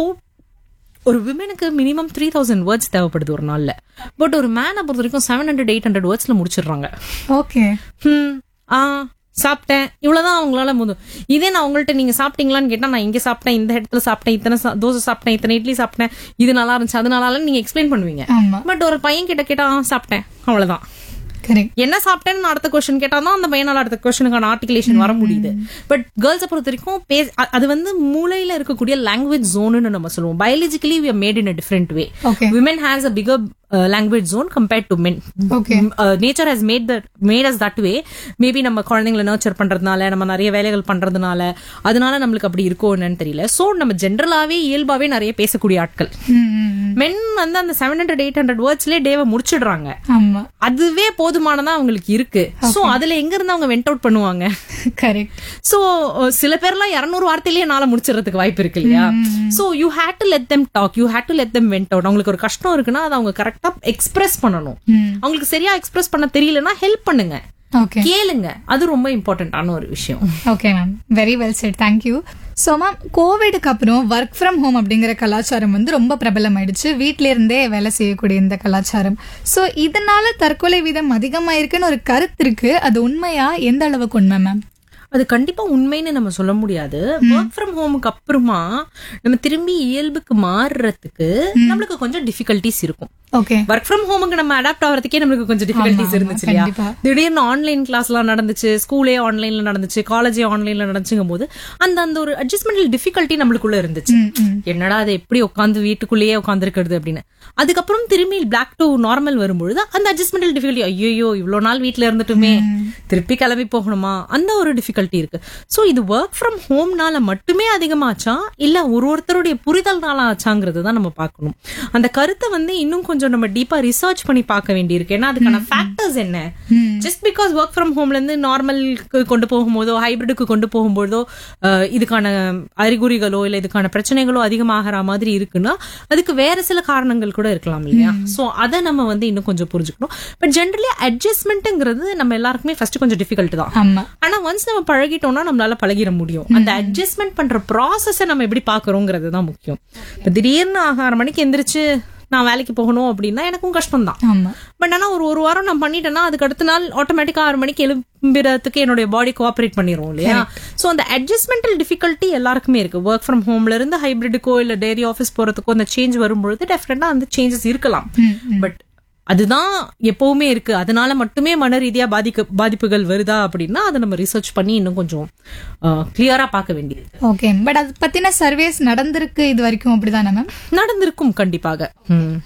ஒரு விமனுக்கு மினிமம் த்ரீ தௌசண்ட் வேர்ட்ஸ் தேவைப்படுது ஒரு நாள்ல பட் ஒரு மேனை பொறுத்த வரைக்கும் செவன் ஹண்ட்ரட் எயிட் ஹண்ட்ரட் வேர்ட்ஸ்ல முடிச்சிடுறாங்க ஓகே ஹம், ஆ சாப்பிட்டேன் இவ்வளவுதான் அவங்களால முதும் இதே நான் உங்கள்ட்ட நீங்க சாப்பிட்டீங்களான்னு கேட்டா நான் இங்க சாப்பிட்டேன் இந்த இடத்துல சாப்பிட்டேன் இத்தனை சா- தோசை சாப்பிட்டேன் இத்தனை இட்லி சாப்பிட்டேன் இது நல்லா இருந்துச்சு அது நல்லா இல்லைன்னு நீங்க எக்ஸ்பிளைன் பண்ணுவீங்க ஆமா பட் ஒரு பையன் கிட்ட கேட்டா "ஆ, சாப்பிட்டேன் அவ்வளவுதான் கரெக்ட் என்ன சாப்பிட்டேன்னு அடுத்த கொஸ்டின் கேட்டா தான் அந்த பையனால அடுத்த கொஸ்டினுக்கான ஆர்டிகுலேஷன் வர முடியுது பட் கேர்ள்ஸை பொறுத்த வரைக்கும் பே- அ- அது வந்து மூளையில இருக்கக்கூடிய லாங்குவேஜ் ஜோனுன்னு நம்ம சொல்லுவோம் biologically we made in a different way okay women has a bigger language zone compared to men Okay. Nature has made that made us that way maybe நம்ம குழந்தைங்களை நர்ச்சர் பண்றதுனால நம்ம நிறைய வேலைகள் பண்றதுனால அதனால நம்மளுக்கு அப்படி இருக்கோ என்னன்னு தெரியல சோ நம்ம ஜென்ரலாவே இயல்பாவே நிறைய பேசக்கூடிய ஆட்கள் மென் வந்து அந்த செவன் ஹண்ட்ரட் எயிட் ஹண்ட்ரட் வேர்ட்ஸ்லேயே டேவை முடிச்சிடுறாங்க ஆமா அதுவே போதுமானதா அவங்களுக்கு இருக்கு சோ அதுல எங்க இருந்து அவங்க வெண்ட் அவுட் பண்ணுவாங்க கரெக்ட் சோ சில பேர்லாம் இருநூறு வார்த்தையிலேயே நாள முடிச்சிடறதுக்கு வாய்ப்பு இருக்கு இல்லையா so you had to let them talk you had to let them vent out அவங்களுக்கு ஒரு கஷ்டம் இருக்குன்னா அதை அவங்க கரெக்டா எக்ஸ்பிரஸ் பண்ணணும் அவங்களுக்கு சரியா எக்ஸ்பிரஸ் பண்ண தெரியலன்னா ஹெல்ப் பண்ணுங்க ஓகே கேளுங்க அது ரொம்ப இம்பார்ட்டன்டான ஒரு விஷயம் okay ma'am very well said thank you so ma'am கோவிடுக்கு அப்புறம் ஒர்க் ஃப்ரம் ஹோம் அப்படிங்கிற கலாச்சாரம் வந்து ரொம்ப பிரபலமாயிடுச்சு வீட்ல இருந்தே வேலை செய்யக்கூடிய இந்த கலாச்சாரம் ஸோ இதனால தற்கொலை வீதம் அதிகமாயிருக்குன்னு ஒரு கருத்து இருக்கு அது உண்மையா எந்த அளவுக்கு உண்மை மேம் அது கண்டிப்பா உண்மைன்னு நம்ம சொல்ல முடியாது ஒர்க் ஃப்ரம் ஹோமுக்கு அப்புறமா நம்ம திரும்பி இயல்புக்கு மாறுறதுக்கு நம்மளுக்கு கொஞ்சம் டிஃபிகல்டிஸ் இருக்கும் ஓகே ஒர்க் ஃப்ரம் ஹோமுக்கு நம்ம அடாப்ட் ஆகிறதுக்கே நம்மளுக்கு கொஞ்சம் டிஃபிகல்டிஸ் ஆமா, இருந்துச்சு இல்லையா கண்டிப்பா. திடீர்னு ஆன்லைன் கிளாஸ்லாம் நடந்துச்சு ஸ்கூலே ஆன்லைன்ல நடந்துச்சு காலேஜே ஆன்லைன்ல நடந்துச்சுங்கும் போது அந்த அந்த ஒரு அட்ஜஸ்ட்மெண்டல் டிஃபிகல்ட்டி நம்மளுக்குள்ள இருந்துச்சு ம், ம். என்னடா அது எப்படி உட்காந்து வீட்டுக்குள்ளேயே உட்காந்துருக்கிறது அப்படின்னு அதுக்கப்புறம் திரும்பி பிளாக் டு நார்மல் வரும்பொழுது அந்த அட்ஜஸ்ட்மெண்டல் டிஃபிகல்ட்டி ஐயோ இவ்வளோ நாள் வீட்ல இருந்துட்டுமே திருப்பி கிளம்பி போகணுமா அந்த ஒரு டிஃபிகல்ட்டி இருக்கு சோ இது ஒர்க் ஃப்ரம் ஹோம்னால மட்டுமே அதிகமாச்சா இல்ல ஒரு ஒருத்தருடைய புரிதல்னால ஆச்சாங்கிறது தான் நம்ம பார்க்கணும் அந்த கருத்தை வந்து இன்னும் கொஞ்சம் நம்ம டீப்பா ரிசர்ச் பண்ணி பார்க்க வேண்டியிருக்கு ஏன்னா அதுக்கான ஃபேக்டர்ஸ் என்ன ஜஸ்ட் பிகாஸ் ஒர்க் ஃப்ரம் ஹோம்ல இருந்து நார்மலுக்கு கொண்டு போகும்போதோ ஹைபிரிடுக்கு கொண்டு போகும்போதோ அஹ், இதுக்கான அறிகுறிகளோ இல்ல இதுக்கான பிரச்சனைகளோ அதிகமாகிற மாதிரி இருக்குன்னா அதுக்கு வேற சில காரணங்கள் கூட இருக்கலாம் இல்லையா சோ அதை நம்ம வந்து இன்னும் கொஞ்சம் புரிஞ்சுக்கணும் பட் ஜென்ரலி அட்ஜஸ்ட்மெண்ட்ங்கிறது நம்ம எல்லாருக்குமே ஃபர்ஸ்ட் கொஞ்சம் டிஃபிகல்ட் தான் ஆமா ஆனா ஒன்ஸ் நம்ம பழகிட்டோம்னா நம்மளால பழகிட முடியும் அந்த அட்ஜஸ்ட்மெண்ட் பண்ற ப்ராசஸ நம்ம எப்படி பாக்குறோங்கிறது தான் முக்கியம் இப்ப திடீர்னு ஆறு மணிக்கு எந்திரிச்சு நான் வேலைக்கு போகணும் அப்படின்னா எனக்கும் கஷ்டம் தான் ஆமா பட் ஆனா ஒரு ஒரு வாரம் நான் பண்ணிட்டேன்னா அதுக்கு அடுத்த நாள் ஆட்டோமேட்டிக்கா ஆறு மணிக்கு எழும்புறதுக்கு என்னுடைய பாடி கோஆபரேட் பண்ணிரும் இல்லையா சோ அந்த அட்ஜஸ்ட்மெண்டல் டிஃபிகல்ட்டி எல்லாருக்குமே இருக்கு ஒர்க் ஃப்ரம் ஹோம்ல இருந்து ஹைபிரிடுக்கோ இல்ல டெய்லி ஆஃபீஸ் போறதுக்கோ அந்த சேஞ்ச் வரும்பொழுது டெஃபினட்டா அந்த சேஞ்சஸ் இருக்கலாம் பட் அதுதான் எப்பவுமே இருக்கு அதனால மட்டுமே மன ரீதியா பாதிக்க பாதிப்புகள் வருதா அப்படின்னா அதை நம்ம ரிசர்ச் பண்ணி இன்னும் கொஞ்சம் கிளியரா பார்க்க வேண்டியது ஓகே பட் அது பத்தின சர்வேஸ் நடந்திருக்கு இது வரைக்கும் அப்படிதானே மேம் நடந்திருக்கும் கண்டிப்பாக ம்.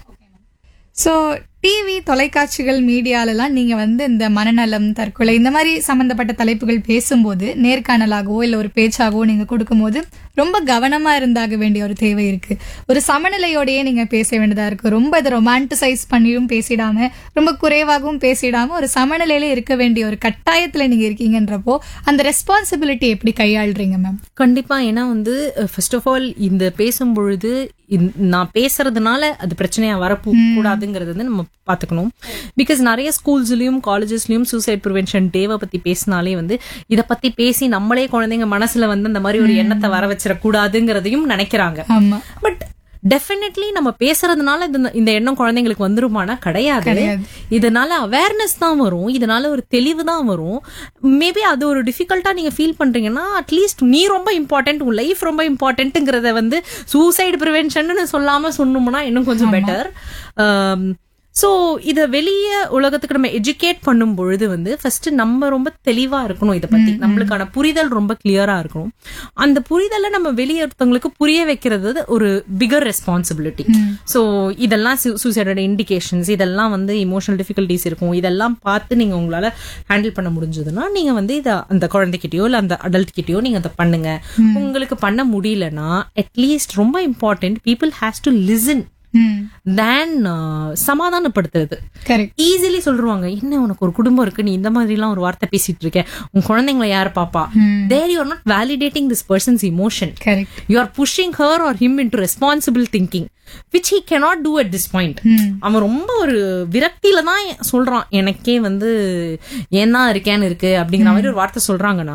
ஸோ டிவி தொலைக்காட்சிகள் மீடியாலலாம் நீங்க வந்து இந்த மனநலம் தற்கொலை இந்த மாதிரி சம்பந்தப்பட்ட தலைப்புகள் பேசும்போது நேர்காணலாகவோ இல்லை ஒரு பேச்சாகவோ நீங்க கொடுக்கும்போது ரொம்ப கவனமா இருந்தாக வேண்டிய ஒரு தேவை இருக்கு ஒரு சமநிலையோடயே நீங்க பேச வேண்டியதா இருக்கு ரொம்ப இதை ரொமான்டிசைஸ் பண்ணியும் பேசிடாம ரொம்ப குறைவாகவும் பேசிடாம ஒரு சமநிலையில இருக்க வேண்டிய ஒரு கட்டாயத்துல நீங்க இருக்கீங்கன்றப்போ அந்த ரெஸ்பான்சிபிலிட்டி எப்படி கையாளுறீங்க மேம் கண்டிப்பா ஏன்னா வந்து ஃபர்ஸ்ட் ஆஃப் ஆல் இந்த பேசும் பொழுது இந்த- நான் பேசுறதுனால அது பிரச்சனையா வரப்போ கூடாதுங்கிறது வந்து நம்ம பாத்துக்கணும் பிகாஸ் நிறைய ஸ்கூல்ஸ்லயும் காலேஜஸ்லயும் சூசைட் ப்ரிவென்ஷன் டேவை பத்தி பேசினாலே வந்து இத பத்தி பேசி நம்மளே குழந்தைங்க மனசுல வந்து அந்த மாதிரி ஒரு எண்ணத்தை வர வச்சிடக்கூடாதுங்கிறதையும் நினைக்கிறாங்க ஆமா பட் டெஃபினெட்லி நம்ம பேசுறதுனால இந்த- இந்த எண்ணம் குழந்தைங்களுக்கு வந்துருமானா கிடையாது கிடையாது. இதனால அவேர்னஸ் தான் வரும் இதனால ஒரு தெளிவு தான் வரும் மேபி அது ஒரு டிஃபிகல்ட்டா நீங்க ஃபீல் பண்றீங்கன்னா அட்லீஸ்ட் நீ ரொம்ப இம்பார்ட்டன்ட் உன் லைஃப் ரொம்ப இம்பார்ட்டன்ட்ங்கிறத வந்து சூசைடு ப்ரிவென்ஷன் சொல்லாம சொன்னோம்னா இன்னும் கொஞ்சம் பெட்டர் ஸோ இதை வெளியே உலகத்துக்கு நம்ம எஜுகேட் பண்ணும் பொழுது வந்து ஃபர்ஸ்ட் நம்ம ரொம்ப தெளிவா இருக்கணும் இதை பத்தி நம்மளுக்கான புரிதல் ரொம்ப கிளியரா இருக்கணும் அந்த புரிதலை நம்ம வெளியே ஒருத்தவங்களுக்கு புரிய வைக்கிறது ஒரு பிகர் ரெஸ்பான்சிபிலிட்டி ஸோ இதெல்லாம் சூசைடோட இண்டிகேஷன்ஸ் இதெல்லாம் வந்து இமோஷனல் டிஃபிகல்ட்டிஸ் இருக்கும் இதெல்லாம் பார்த்து நீங்க உங்களால ஹேண்டில் பண்ண முடிஞ்சதுன்னா நீங்க வந்து இதை அந்த குழந்தைகிட்டயோ இல்ல அந்த அடல்ட் கிட்டயோ நீங்க அதை பண்ணுங்க உங்களுக்கு பண்ண முடியலன்னா அட்லீஸ்ட் ரொம்ப important people has to listen ம் தேன் சமாதானப்படுத்துறது கரெக்ட் ஈஸிலி சொல்லுவாங்க என்ன உனக்கு ஒரு குடும்பம் இருக்கு நீ இந்த மாதிரி எல்லாம் ஒரு வார்த்தை பேசிட்டு இருக்க உன் குழந்தைங்களை யார் பாப்பா there you are not validating this person's emotion correct you are pushing her or him in to responsible thinking which he cannot do at this point ம் அவன் ரொம்ப ஒரு விரக்தியில தான் சொல்றான் எனக்கே வந்து ஏன் தான் இருக்கேன்னு இருக்கு அப்படிங்கிற மாதிரி ஒரு வார்த்தை சொல்றாங்கன்னா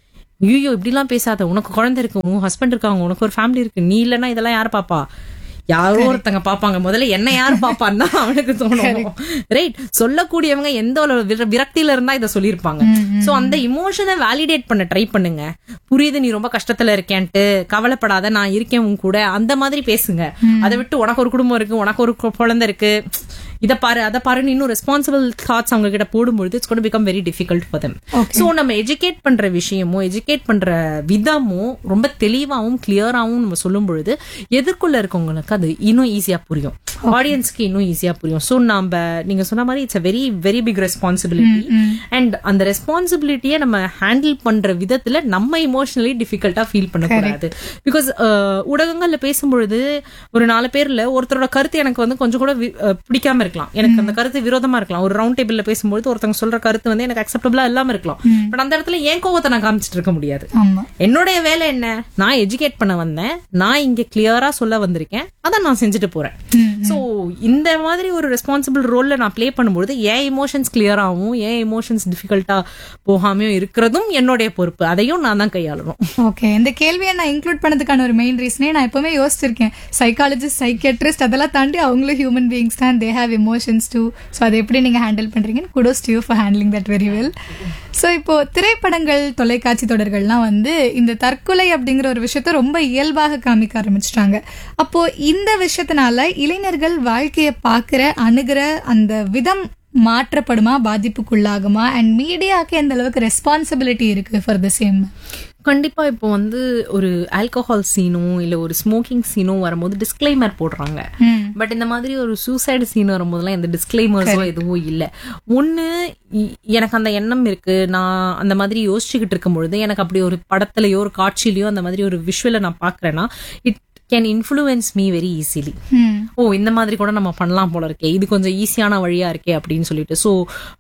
ஐயோ இப்படிலாம் பேசாத உனக்கு குழந்தை இருக்கு உன் ஹஸ்பண்ட் இருக்காங்க உனக்கு ஒரு ஃபேமிலி இருக்கு நீ இல்லைன்னா இதெல்லாம் யார் பாப்பா யாரோ ஒருத்தங்க பாப்பாங்க முதல்ல என்ன யார் பாப்பான்னு தான் அவனுக்கு தோணும் ரைட் சொல்லக்கூடியவங்க எந்த ஒரு விர- விரக்தியில இருந்தா இதை சொல்லியிருப்பாங்க சோ அந்த இமோஷனை வேலிடேட் பண்ண ட்ரை பண்ணுங்க புரியுது நீ ரொம்ப கஷ்டத்துல இருக்கேன்ட்டு கவலைப்படாத நான் இருக்கேன் உன் கூட அந்த மாதிரி பேசுங்க அதை விட்டு உனக்கு ஒரு குடும்பம் இருக்கு உனக்கு ஒரு கு- குழந்தை இருக்கு இதை பாரு அதை பாருன்னு இன்னும் ரெஸ்பான்சிபிள் தாட்ஸ் அவங்க கிட்ட போடும்பொழுது இட்ஸ் கூட become very difficult for them Okay. So நம்ம எஜுகேட் பண்ற விஷயமும் எஜுகேட் பண்ற விதமும் ரொம்ப தெளிவாகவும் கிளியராகவும் நம்ம சொல்லும் பொழுது எதிர்க்குள்ள இருக்கவங்களுக்கு அது இன்னும் ஈஸியா புரியும் ஆடியன்ஸ்க்கு இன்னும் ஈஸியா புரியும் ஸோ நம்ம நீங்க சொன்ன மாதிரி it's a very very big responsibility and அந்த ரெஸ்பான்சிபிலிட்டியை நம்ம ஹேண்டில் பண்ற விதத்துல நம்ம இமோஷனலி டிஃபிகல்ட்டா ஃபீல் பண்ணக்கூடாது பிகாஸ் ஊடகங்கள்ல பேசும்பொழுது ஒரு நாலு பேர்ல ஒருத்தரோட கருத்து எனக்கு வந்து கொஞ்சம் கூட வி- அஹ், பிடிக்காம இருக்கலாம் எனக்கு அந்த கருத்து விரோதமா இருக்கலாம் ஒரு ரவுண்ட் டேபிள்ல பேசும்பொழுது ஒருத்தவங்க சொல்ற கருத்து வந்து எனக்கு அக்செப்டபிளா இல்லாம இருக்கலாம் பட் அந்த இடத்துல ஏன் கோவத்தை நான் காமிச்சிட்டு இருக்க முடியாது ஆமா என்னுடைய வேலை என்ன நான் எஜுகேட் பண்ண வந்தேன் நான் இங்க கிளியரா சொல்ல வந்திருக்கேன் அதை நான் செஞ்சுட்டு போறேன் ம், சோ இந்த மாதிரி ஒரு ரெஸ்பான்சிபிள் ரோல்ல நான் ப்ளே பண்ணும்போது ஏன் இமோஷன்ஸ் கிளியராகவும் ஏன் இமோஷன்ஸ் டிஃபிகல்ட்டா போகாமையும் இருக்கிறதும் என்னுடைய பொறுப்பு அதையும் நான் தான் கையாளணும் ஓகே இந்த கேள்வியை நான் இன்க்ளூட் பண்ணதுக்கான ஒரு மெயின் ரீசனே நான் எப்பவுமே யோசிச்சிருக்கேன் சைக்காலஜிஸ்ட் சைக்கியாட்ரிஸ்ட் அதெல்லாம் தாண்டி அவங்களும் ஹியூமன் பீயிங்ஸ் தான் they have emotions too so அதை எப்படி நீங்க ஹேண்டில் பண்றீங்கன்னு kudos to for handling that very well so இப்போ திரைப்படங்கள் தொலைக்காட்சி தொடர்கள்லாம் வந்து இந்த தற்கொலை அப்படிங்கிற ஒரு விஷயத்த ரொம்ப இயல்பாக காமிக்க ஆரம்பிச்சிட்டாங்க அப்போ இந்த விஷயத்தினால இளைஞர்கள் வாழ்க்கையை பார்க்குற அணுகிற அந்த விதம் மாற்றப்படுமா பாதிப்புக்குள்ளாகுமா அண்ட் மீடியாக்கு எந்த அளவுக்கு ரெஸ்பான்சிபிலிட்டி இருக்கு ஃபார் த சேம் கண்டிப்பா இப்போ வந்து ஒரு ஆல்கஹால் சீனும் இல்ல ஒரு ஸ்மோக்கிங் சீனும் வரும்போது டிஸ்க்ளைமர் போடுறாங்க ம் பட் இந்த மாதிரி ஒரு சூசைடு சீன் வரும்போதெல்லாம் எந்த டிஸ்க்ளைமர்ஸோ எதுவும் இல்ல ஒண்ணு இ- எனக்கு அந்த எண்ணம் இருக்கு நான் அந்த மாதிரி யோசிச்சுக்கிட்டு இருக்கும் பொழுது எனக்கு அப்படி ஒரு படத்துலயோ ஒரு காட்சியிலயோ அந்த மாதிரி ஒரு விஷுவலை நான் பாக்குறேன்னா it can influence me very easily ம் ஓ இந்த மாதிரி கூட நம்ம பண்ணலாம் போல இருக்கே இது கொஞ்சம் ஈஸியான வழியா இருக்கே அப்படின்னு சொல்லிட்டு ஸோ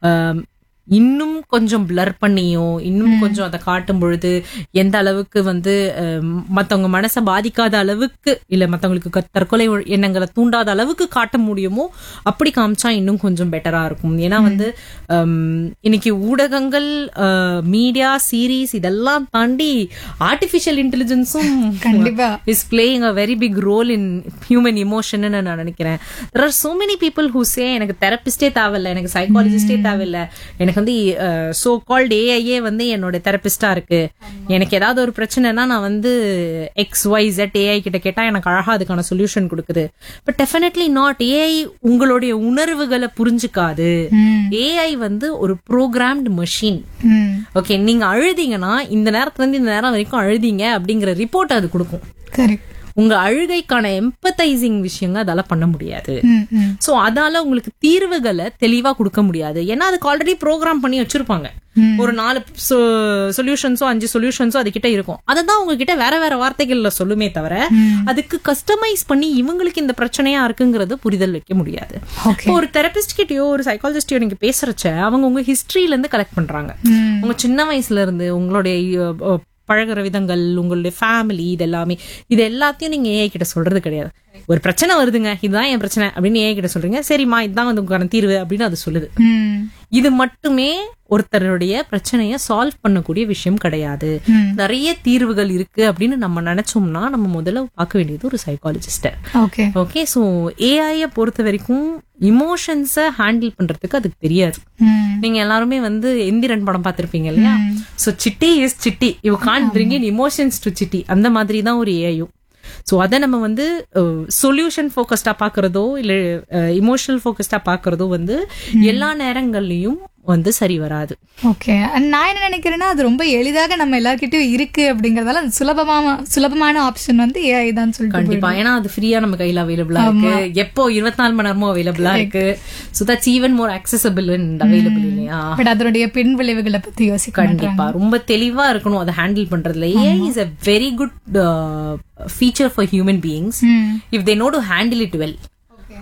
இன்னும் கொஞ்சம் பிளர் பண்ணியோ இன்னும் கொஞ்சம் அதை காட்டும் பொழுது எந்த அளவுக்கு வந்து அஹ், மத்தவங்க மனசை பாதிக்காத அளவுக்கு இல்ல மத்தவங்களுக்கு க- தற்கொலை ஒ- எண்ணங்களை தூண்டாத அளவுக்கு காட்ட முடியுமோ அப்படி காமிச்சா இன்னும் கொஞ்சம் பெட்டரா இருக்கும் ஏன்னா வந்து ஹம், இன்னைக்கு ஊடகங்கள் மீடியா சீரீஸ் இதெல்லாம் தாண்டி ஆர்டிபிஷியல் இன்டெலிஜென்ஸும் கண்டிப்பா is playing a very big role in human emotion நான் நினைக்கிறேன் there are so many people who say எனக்கு தெரபிஸ்டே தேவையில்ல எனக்கு சைக்காலஜிஸ்டே தேவையில்ல எனக்கு வந்து சோ கால்ட் ஏஐயே வந்து என்னோட தெரபிஸ்டா இருக்கு எனக்கு ஏதாவது ஒரு பிரச்சனைனா நான் வந்து எக்ஸ் ஒய் ஜெட் ஏஐ கிட்ட கேட்டா எனக்கு அழகா அதுக்கான சொல்யூஷன் கொடுக்குது பட் டெஃபினெட்லி நாட் ஏஐ உங்களுடைய உணர்வுகளை புரிஞ்சுக்காது ம் ஏஐ வந்து ஒரு ப்ரோக்ராம்டு மெஷின் ம் ஓகே நீங்க அழுதீங்கன்னா இந்த நேரத்துல இருந்து இந்த நேரம் வரைக்கும் அழுதீங்க அப்படிங்கிற ரிப்போர்ட் அது கொடுக்கும் கரெக்ட் உங்க அழுகைக்கான எம்பத்தைசிங் விஷயங்க அதால பண்ண முடியாது ம் ம் சோ அதால உங்களுக்கு தீர்வுகளை தெளிவா கொடுக்க முடியாது ஏன்னா அதுக்கு ஆல்ரெடி ப்ரோக்ராம் பண்ணி வச்சிருப்பாங்க ம். ஒரு நாலு சொல்யூஷன்ஸோ அஞ்சு சொல்யூஷன்ஸோ அது கிட்ட இருக்கும் அதை தான் உங்ககிட்ட வேற வேற வார்த்தைகள்ல சொல்லுமே தவிர ம். அதுக்கு கஸ்டமைஸ் பண்ணி இவங்களுக்கு இந்த பிரச்சனையா இருக்குங்கிறது புரிதல் வைக்க முடியாது ஓகே இப்போ ஒரு தெரபிஸ்ட் கிட்டயோ ஒரு சைக்காலஜிஸ்டையோ நீங்க பேசுறச்ச அவங்க உங்க ஹிஸ்டரியில இருந்து கலெக்ட் பண்றாங்க ம் உங்க சின்ன வயசுல இருந்து உங்களுடைய அஹ், அஹ், பழகுற விதங்கள் உங்களுடைய ஃபேமிலி இது எல்லாமே இது எல்லாத்தையும் நீங்க ஏஐ கிட்ட சொல்றது கிடையாது ஒரு பிரச்சனை வருதுங்க இதுதான் என் பிரச்சனை அப்படின்னு ஏஐ கிட்ட சொல்றீங்க சரிம்மா இதுதான் வந்து உங்களுக்கான தீர்வு அப்படின்னு அது சொல்லுது ம் இது மட்டுமே ஒருத்தருடைய பிரச்சனைய சால்வ் பண்ணக்கூடிய விஷயம் கிடையாது ம். நிறைய தீர்வுகள் இருக்கு அப்படின்னு நம்ம நினைச்சோம்னா நம்ம முதல்ல பார்க்க வேண்டியது ஒரு சைக்காலஜிஸ்ட ஓகே ஓகே ஸோ ஏஐய பொறுத்த வரைக்கும் இமோஷன்ஸை ஹேண்டில் பண்றதுக்கு அதுக்கு தெரியாது ம் நீங்க எல்லாருமே வந்து எந்திரன் படம் பார்த்திருப்பீங்க இல்லையா ம். So Chitti is Chitti you can bring in emotions to Chitti அந்த மாதிரி தான் ஒரு ஏஐயும் சோ அதை நம்ம வந்து சொல்யூஷன் ஃபோக்கஸ்டா பாக்குறதோ இல்ல இமோஷனல் ஃபோக்கஸ்டா பாக்குறதோ வந்து எல்லா நேரங்கள்லயும் வந்து சரி வராது ஓகே நான் என்ன நினைக்கிறேன்னா அது ரொம்ப எளிதாக நம்ம எல்லார்கிட்டயும் இருக்கு அப்படிங்கறதால அது சுலபமான சுலபமான ஆப்ஷன் வந்து ஏஐ தான் சொல்லிட்டு கண்டிப்பா ஏன்னா அது ஃப்ரீயா நம்ம கையில அவைலபிளா இருக்கு எப்போ இருபத்தி நாலு மணி நேரமும் அவைலபிளா இருக்கு so that's even more accessible and available இல்லையா பட் அதனுடைய பின் விளைவுகளை பத்தி யோசிக்க கண்டிப்பா ரொம்ப தெளிவா இருக்கணும் அதை ஹேண்டில் பண்றதுல AI is a very good feature for human beings ம் if they know to handle it well